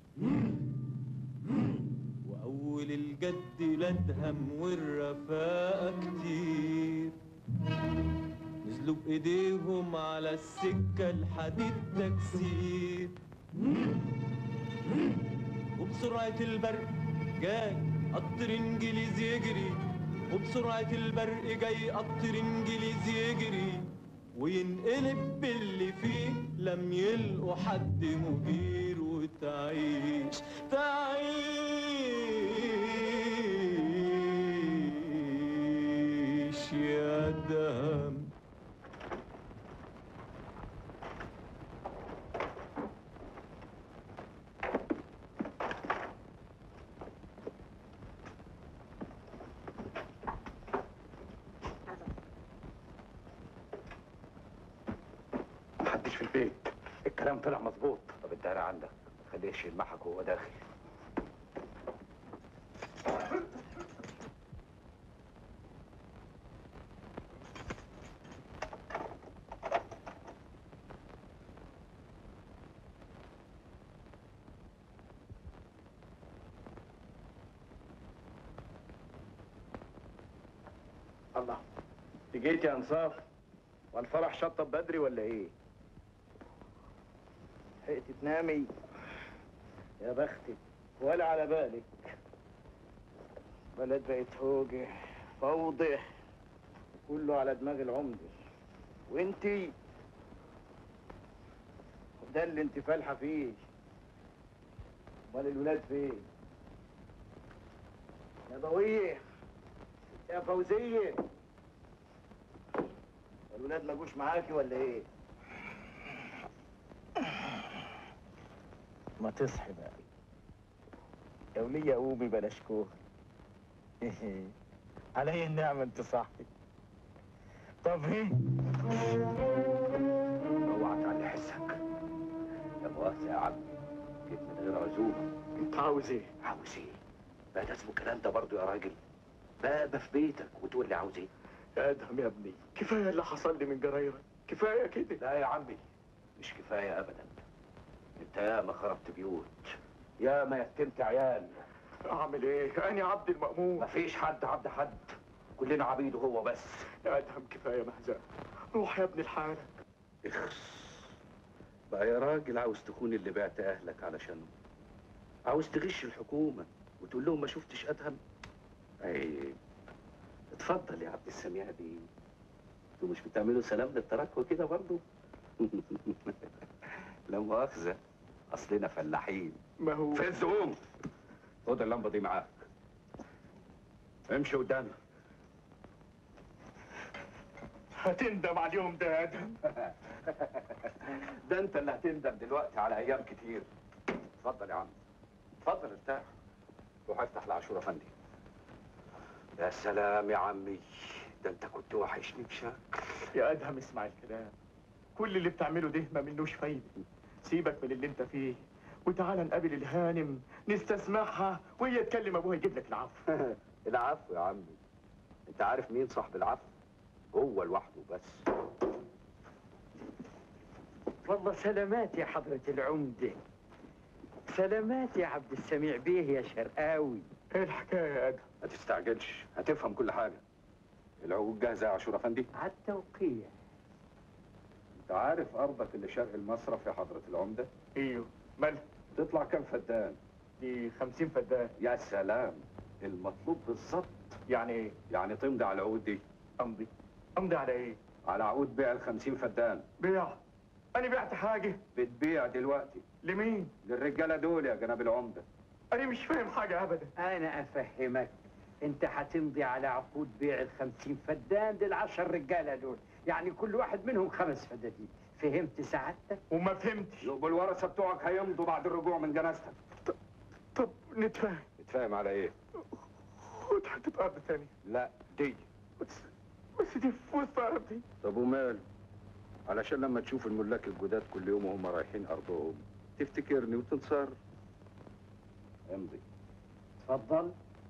وأول الجد لدهم والرفاقة كتير نزلوا بإيديهم على السكة الحديد تكسير وبسرعة البرق جاي قطر انجليزي يجري وبسرعة البرق جاي قطر انجليزي يجري وينقلب باللي فيه لم يلقوا حد مدير وتعيش تعيش يا دم محدش في البيت الكلام طلع مظبوط طب انت هنا عندك ما تخليهش يلمحك وهو داخل الله جيت يا انصاف والفرح شطب بدري ولا ايه؟ لحقت تنامي يا بختك ولا على بالك بلد بقت هوجة فوضى كله على دماغ العمدة وانتي ده اللي انت فالحة فيه امال الولاد فين؟ يا ضوية يا فوزية الولاد ما جوش معاكي ولا ايه؟ ما تصحي بقى يا ولية قومي بلاش كوه علي النعمة انت صاحبي طب ايه؟ اوعى تعلي حسك يا مؤاخذة يا عم جيت من غير عزومه انت عاوز ايه؟ عاوز ايه؟ بقى ده اسمه الكلام ده برضه يا راجل بابا في بيتك وتقول لي عاوز ايه؟ يا ادهم يا ابني كفايه اللي حصل لي من جرايرك كفايه كده لا يا عمي مش كفايه ابدا انت يا ما خربت بيوت يا ما يتمت عيال اعمل ايه؟ انا عبد المأمون مفيش حد عبد حد كلنا عبيده هو بس يا ادهم كفايه مهزأ روح يا ابني لحالك اخس بقى يا راجل عاوز تخون اللي بعت اهلك علشانه عاوز تغش الحكومه وتقول لهم ما شفتش ادهم عيب اتفضل يا عبد السميع بيه انتوا مش بتعملوا سلام للتراكوة كده برضه لا مؤاخذة أصلنا فلاحين ما هو في الزقوم خد اللمبة دي معاك امشي قدامي هتندم على اليوم ده يا ادهم ده انت اللي هتندم دلوقتي على ايام كتير اتفضل يا عم اتفضل ارتاح روح افتح لعاشور افندي يا سلام يا عمي ده انت كنت وحشني بشكل يا ادهم اسمع الكلام كل اللي بتعمله ده ما منوش فايده سيبك من اللي انت فيه وتعالى نقابل الهانم نستسمعها وهي تكلم ابوها يجيب لك العفو العفو يا عمي انت عارف مين صاحب العفو هو لوحده بس والله سلامات يا حضرة العمدة سلامات يا عبد السميع بيه يا شرقاوي ايه الحكايه يا ادهم ما تستعجلش هتفهم كل حاجه العقود جاهزه يا عاشور افندي على التوقيع انت عارف ارضك اللي شرق المصرف يا حضره العمده ايوه مالها تطلع كام فدان دي 50 فدان يا سلام المطلوب بالظبط يعني ايه يعني تمضي على العقود دي امضي امضي على ايه على عقود بيع ال 50 فدان بيع انا بعت حاجه بتبيع دلوقتي لمين للرجاله دول يا جناب العمده انا مش فاهم حاجه ابدا أنا أفهمك أنت هتمضي على عقود بيع الخمسين فدان للعشر رجالة دول يعني كل واحد منهم خمس فدادين فهمت سعادتك؟ وما فهمتش يبقى الورثه بتوعك هيمضوا بعد الرجوع من جنازتك طب نتفاهم اتفاهم على ايه؟ خد حته ارض تانية لا دي بس بس دي في وسط ارضي طب وماله؟ علشان لما تشوف الملاك الجداد كل يوم وهم رايحين ارضهم تفتكرني وتنصر امضي اتفضل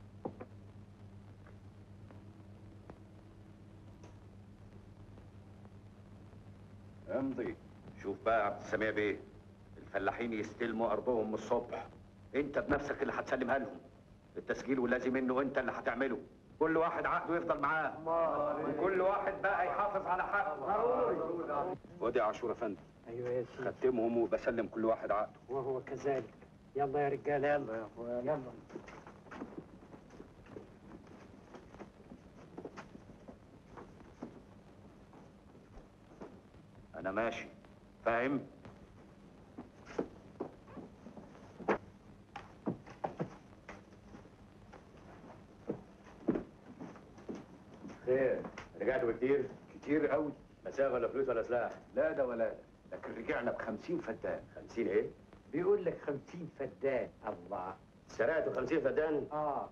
امضي شوف بقى يا عبد السميع بيه الفلاحين يستلموا ارضهم من الصبح انت بنفسك اللي هتسلمها لهم التسجيل واللازم منه انت اللي هتعمله كل واحد عقده يفضل معاه وكل واحد بقى يحافظ على حقه خد يا عاشور يا فندم أيوة يا سيدي ختمهم وبسلم كل واحد عقده وهو كذلك يلا يا رجالة يلا يا أخويا يلا انا ماشي فاهم خير رجعتوا بكتير؟ كتير قوي مسافة ولا فلوس ولا سلاح؟ لا ده ولا ده لكن رجعنا ب 50 فدان 50 ايه؟ بيقول لك خمسين فدان الله سرقتوا 50 فدان؟ آه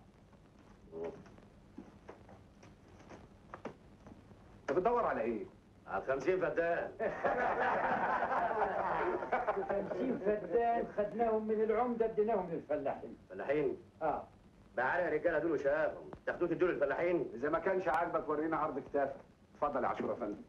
انت بتدور على ايه؟ على 50 فدان خمسين فدان خدناهم من العمدة اديناهم للفلاحين فلاحين اه بقى عارف الرجاله دول وشبابهم تاخدوه تدوا للفلاحين اذا ما كانش عاجبك ورينا عرض كتافك اتفضل يا عاشور يا فندم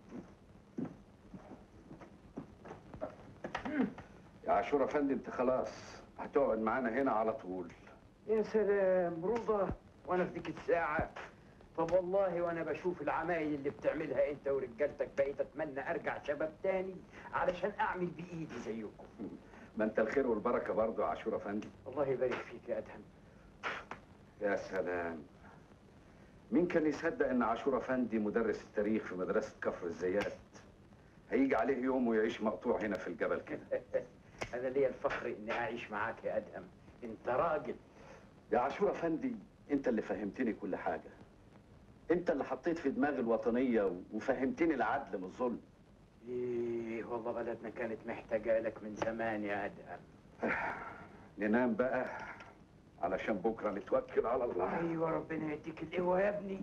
يا عاشور يا فندم انت خلاص هتقعد معانا هنا على طول يا سلام رضا وانا في ديك الساعة طب والله وانا بشوف العمايل اللي بتعملها انت ورجالتك بقيت اتمنى ارجع شباب تاني علشان اعمل بايدي زيكم ما انت الخير والبركه برضه يا عاشور يا فندم الله يبارك فيك يا ادهم يا سلام مين كان يصدق ان عاشور افندي مدرس التاريخ في مدرسه كفر الزيات هيجي عليه يوم ويعيش مقطوع هنا في الجبل كده انا ليا الفخر اني اعيش معاك يا ادهم انت راجل يا عاشور افندي انت اللي فهمتني كل حاجه انت اللي حطيت في دماغي الوطنيه وفهمتني العدل من الظلم ايه والله بلدنا كانت محتاجة لك من زمان يا ادهم ننام بقى علشان بكره نتوكل على الله ايوه ربنا يديك القوة يا ابني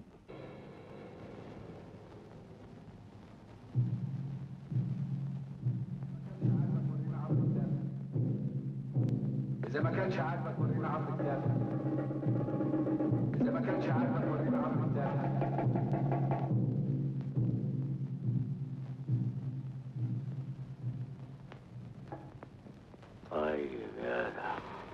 كانش عاجبك ورينا عمرو التافه اذا ما كانش عاجبك ورينا عمرو التافه طيب يا ده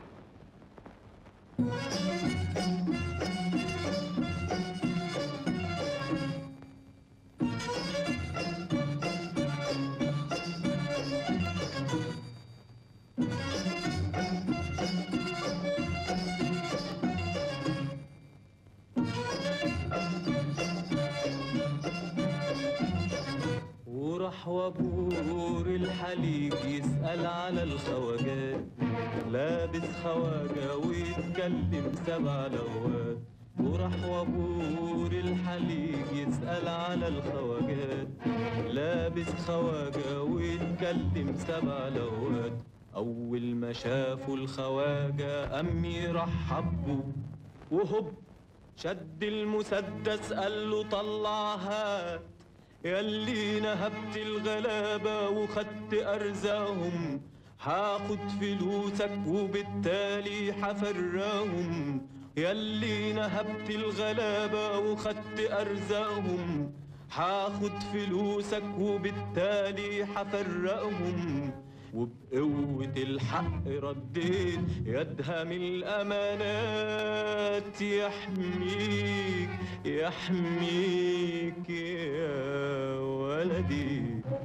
وراح وابور الحليق يسأل على الخواجات لابس خواجة ويتكلم سبع لغات وراح وابور الحليق يسأل على الخواجات لابس خواجة ويتكلم سبع لغات أول ما شافوا الخواجة قام يرحبوا وهوب شد المسدس قال له طلع هات ياللي نهبت الغلابة وخدت أرزاهم هاخد فلوسك وبالتالي حفراهم ياللي نهبت الغلابة وخدت أرزاقهم هاخد فلوسك وبالتالي حفرقهم وبقوة الحق رديت يدهم الأمانات يحميك يحميك يا ولدي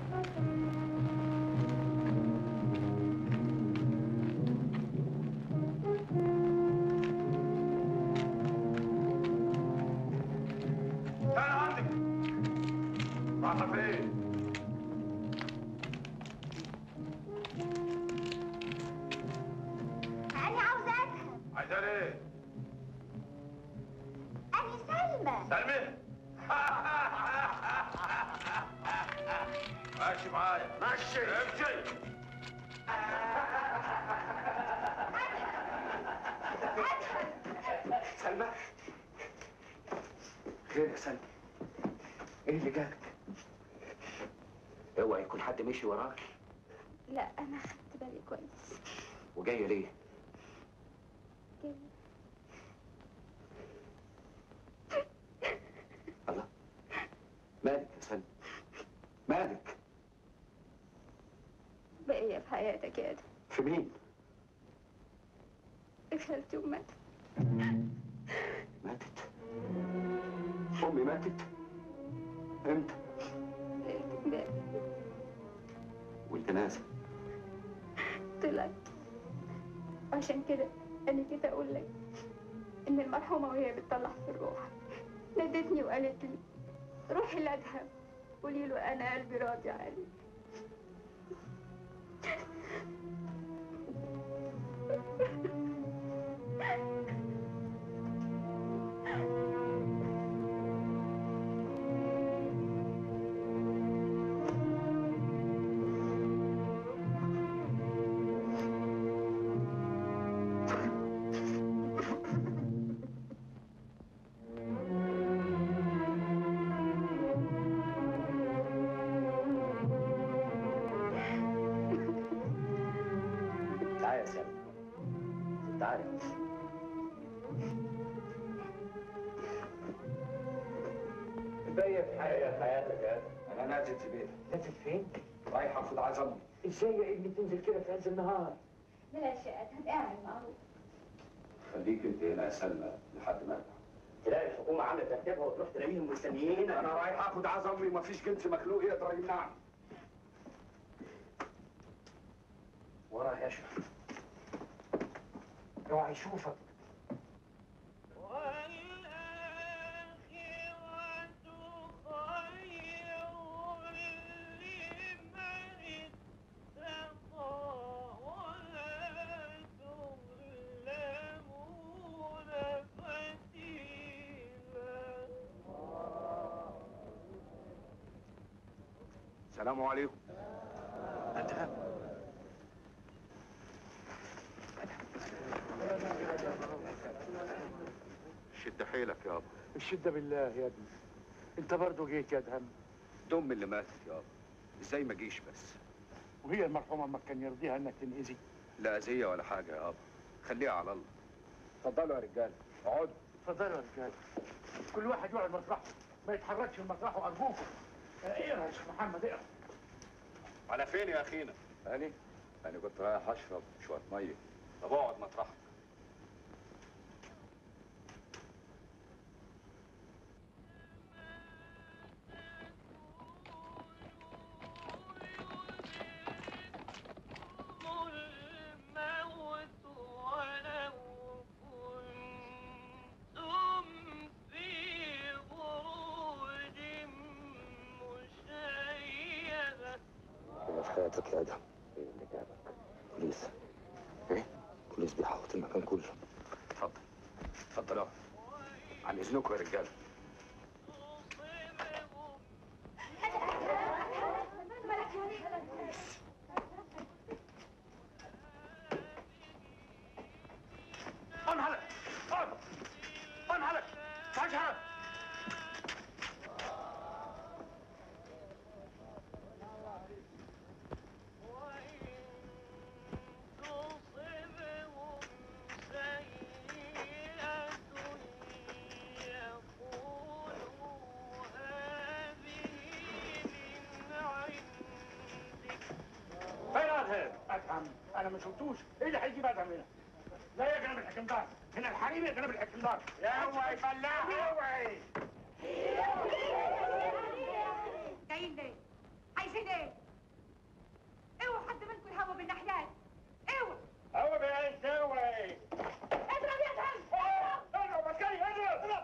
تعال عندك رايحة فين؟ أنا عاوزة أذهب عايزة ليه؟ أنا سلمى سلمي ماشي معايا ماشي امشي سلمى خير يا سلمى ايه اللي جابك؟ اوعى يكون حد مشي وراك لا أنا خدت بالي كويس وجايه ليه؟ جاي. الله مالك يا سلمى؟ مالك؟ بقية في حياتك يا آدم في مين؟ خالتي وماتت ماتت امي ماتت امتى؟ ليلة امبارح والجنازه طلعت عشان كده أنا جيت أقول لك إن المرحومة وهي بتطلع في الروح نادتني وقالت لي روحي لأدهم قولي له أنا قلبي راضي عليك تعالى يا سلمى تعالى باقية في حياتك حياتك يا انا نازل في بيتي نازل فين؟ رايح افرض عزمي ازاي يا ابني تنزل كده في عز النهار؟ بلاش يا أدهم اعمل معروف خليك انت هنا يا سلمى لحد ما ارجع تلاقي الحكومه عامله ترتيبها وتروح تلاقيهم مستنيين انا رايح اخد عزمي ومفيش جنس مخلوق يقدر يمنعني وراه يا اشرف اوعى يشوفك السلام عليكم شد حيلك يابا الشدة بالله يا ابني انت برضه جيت يا ادهم دم اللي ماتت يابا ازاي ما جيش بس وهي المرحومة ما كان يرضيها انك تنأذي لا اذيه ولا حاجه يابا خليها على الله اتفضلوا يا رجاله اقعدوا اتفضلوا يا رجاله كل واحد يقعد مطرحه ما يتحركش من مطرحه ارجوكم آه، اقرا يا شيخ محمد اقرا على فين يا اخينا أنا أنا كنت رايح أشرب شوية مية طب اقعد مطرحك اللي في حياتك يا ادم ايه اللي جابك بوليس ايه بوليس بيحوط المكان كله اتفضل اتفضل اقعد عن إذنكم يا رجالة انهلك اقعد انهلك تعالش هنا فين ادهم؟ ادهم انا ما شفتوش ايه اللي هيجيب ادهم هنا؟ لا يا جناب الحكمدار هنا الحريم يا جناب الحكمدار يا اوعي فلاح اوعي جايين ليه؟ عايزين ايه؟ اوعوا حد منكم يهوى بالناحيات اوعوا هو بعيش اوعي اضرب يا ادهم اضرب عسكري اضرب اضرب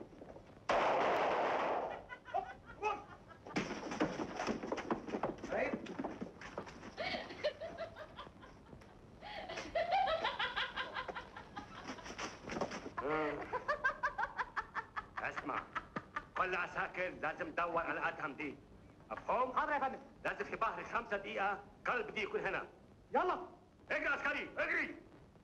اسمع كل عساكر لازم تدور على ادهم دي مفهوم؟ حاضر يا فندم لازم في ظهر خمسة دقيقة قلب دي يكون هنا يلا اجري عسكري اجري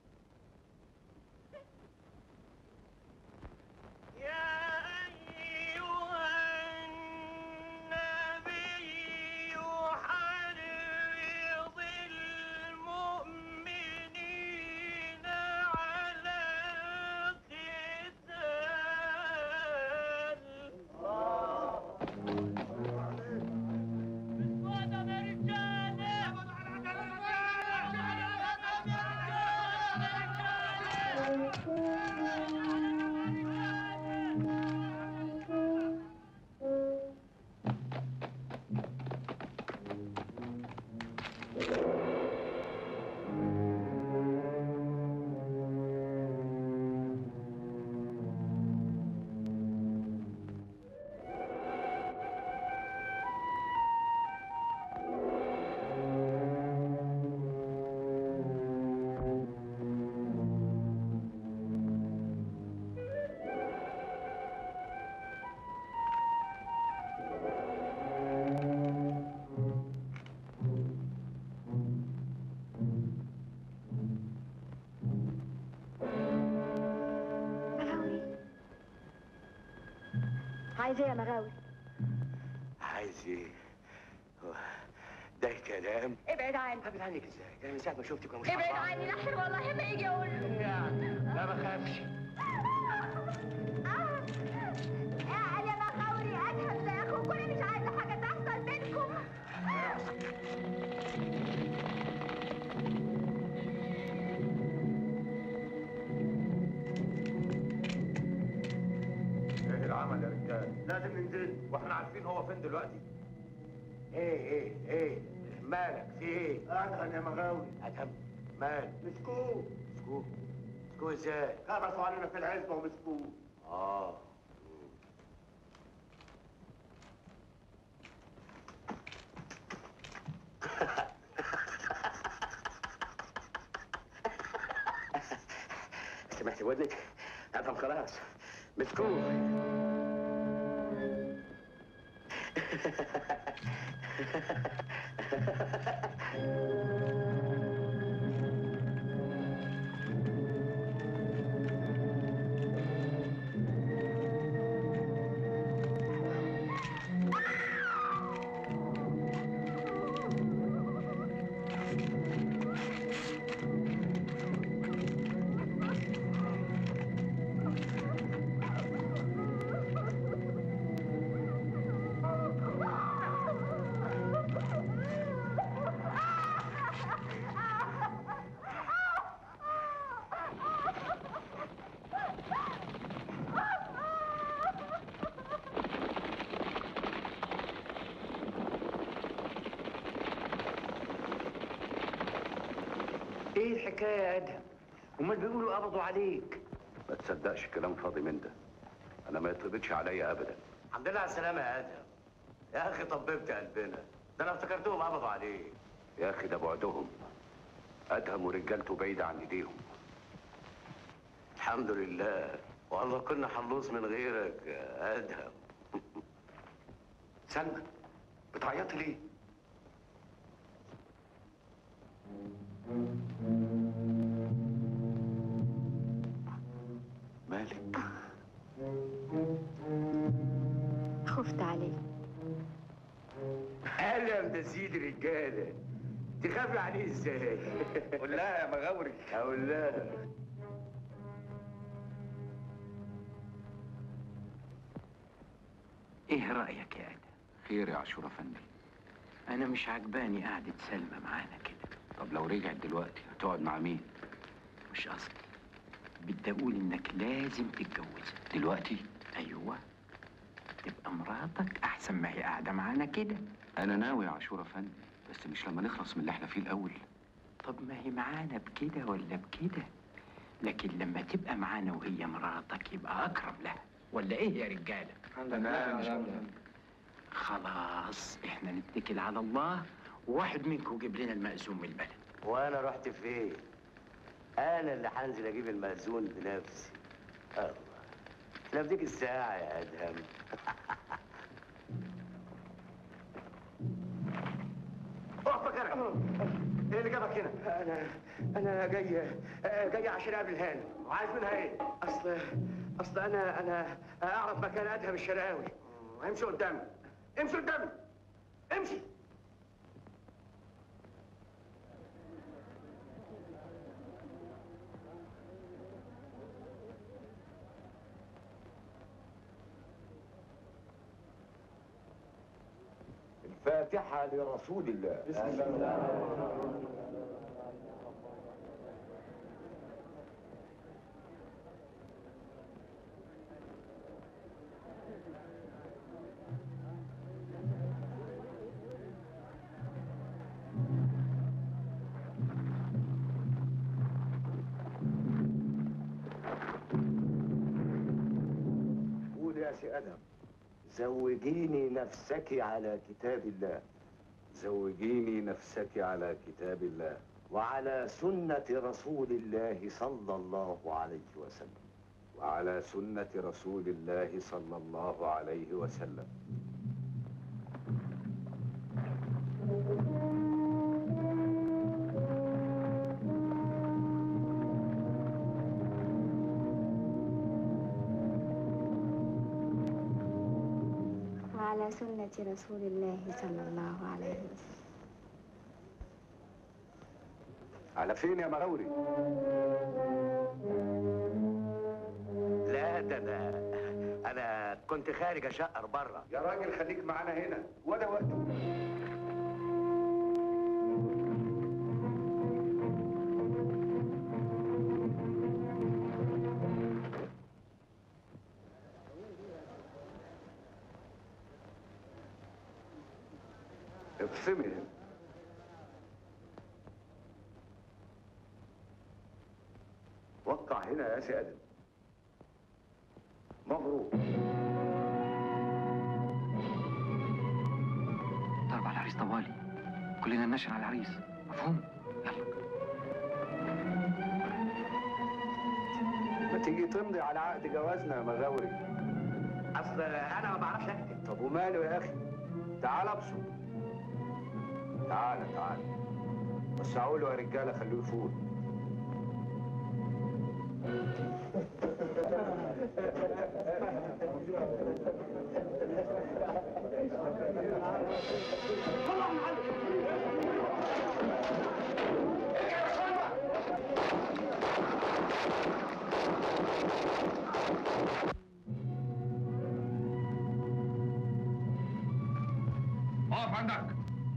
عايز ايه يا مغاوي عايز ايه هو ده كلام ابعد عني ابعد عنك ازاي ده من ساعه ما شفتك وانا مش ابعد عارف عني لحسن والله ما يجي اقول لا ما خافش يا مغاوري ادهم زي اخوك وانا مش عايزه حاجه تحصل بينكم ايه العمل يا رجال لازم ننزل واحنا عارفين هو فين دلوقتي ايه ايه ايه مالك في ايه ادهم يا مغاوي ادهم مال مسكوه مسكوه مسكوه ازاي كبسوا علينا في العزبه ومسكوه اه سمعت ودنك ادهم خلاص مسكوه الحكايه يا ادهم امال بيقولوا قبضوا عليك ما تصدقش كلام فاضي من ده انا ما يتربطش عليا ابدا الحمد لله على السلامه يا ادهم يا اخي طببت قلبنا ده انا افتكرتهم قبضوا عليك يا اخي ده بعدهم ادهم ورجالته بعيده عن ايديهم الحمد لله والله كنا حنلوص من غيرك يا ادهم سلمى بتعيطي ليه مالك خفت عليه قلم ده سيد رجاله تخافي عليه ازاي قول لها يا مغاوري اقول لها ايه رايك يا ادم خير يا عاشور افندي انا مش عجباني قعده سلمى معانا كده طب لو رجعت دلوقتي هتقعد مع مين مش قصدي بدي اقول انك لازم تتجوزها دلوقتي ايوه تبقى مراتك احسن ما هي قاعده معانا كده انا ناوي يا عاشور افندي بس مش لما نخلص من اللي احنا فيه الاول طب ما هي معانا بكده ولا بكده لكن لما تبقى معانا وهي مراتك يبقى اقرب لها ولا ايه يا رجاله خلاص احنا نتكل على الله وواحد منكم يجيب لنا المأذون من البلد وانا رحت فين انا اللي هنزل اجيب المأذون بنفسي الله لا بديك الساعة يا ادهم اقف مكانك ايه اللي جابك هنا؟ انا انا جاي آه، جاي عشان اقابل هاني وعايز منها ايه؟ اصل اصل انا انا اعرف مكان ادهم الشرقاوي امشي قدامي امشي قدامي امشي الفاتحة لرسول الله بسم الله قول يا سي ادم زوجيني نفسك على كتاب الله زوجيني نفسك على كتاب الله وعلى سنة رسول الله صلى الله عليه وسلم وعلى سنة رسول الله صلى الله عليه وسلم وعلى سنة رسول الله صلى الله عليه وسلم على فين يا مغاوري لا ده انا انا كنت خارج اشقر بره يا راجل خليك معانا هنا وده وقته ابصمي هنا وقع هنا يا سي ادم مبروك ضرب على العريس طوالي كلنا ننشن على العريس مفهوم ما تيجي تمضي على عقد جوازنا يا مغاوري اصل انا ما بعرفش اكتب طب وماله يا اخي تعال ابصر تعال تعال بس له يا رجاله خلوه يفوت اقف عندك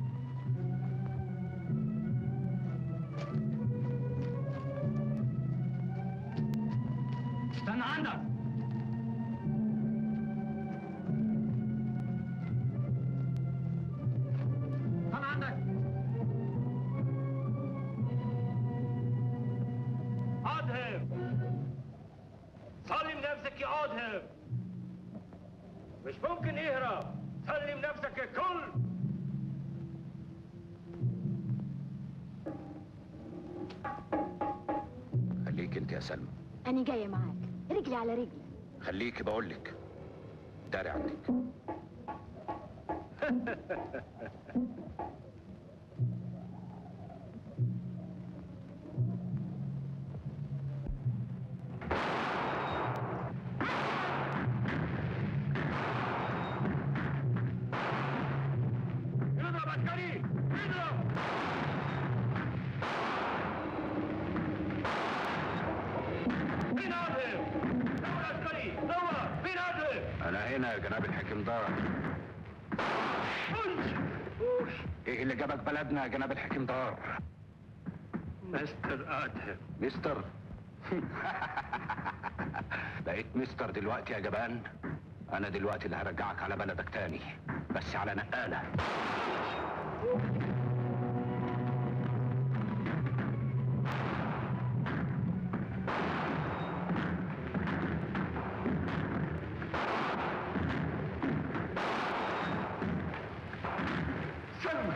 استنى عندك استنى عندك نفسك يا ادهم مش ممكن يهرب سلم نفسك يا كل خليك انت يا سلمى أنا جاية معاك رجلي على رجلي خليكي بقول لك داري عنك اضرب عسكري اضرب مين ادهم دور عسكري دور مين ادهم انا هنا يا جناب الحكيم دار ايه اللي جابك بلدنا يا جناب الحكيم دار مستر ادهم مستر بقيت مستر دلوقتي يا جبان انا دلوقتي اللي هرجعك على بلدك تاني بس على نقاله سلمى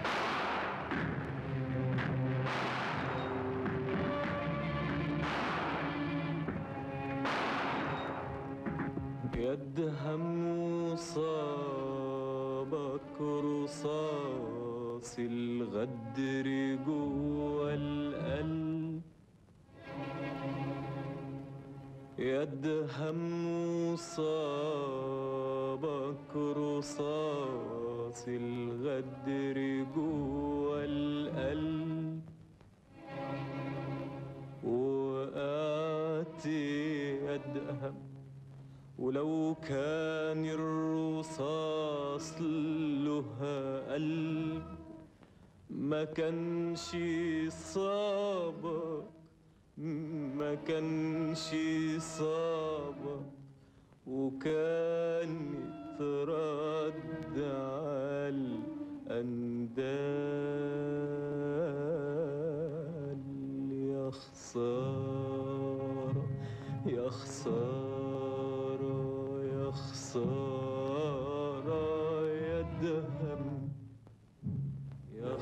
يدهم صابك رصاص الغدر جوا القلب يدهم صابك رصاص الغدر جوا القلب وقعت يدهم ولو كان الرصاص لها قلب ما كانش صابك ما كانش صابك وكانت رد على الأندال يا خسارة يا خسارة يا خسارة يا دهم يا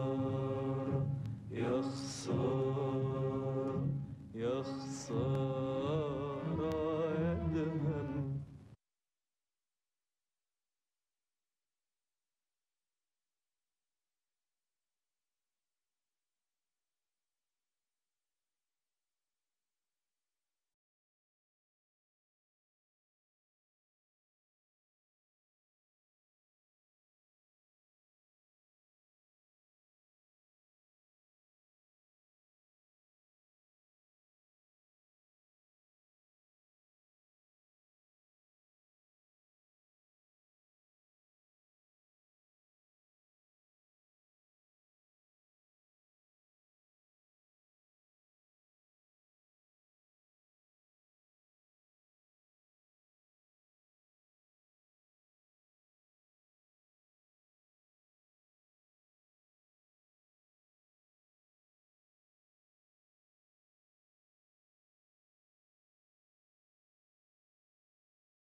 خسارة يا خسارة يا خسارة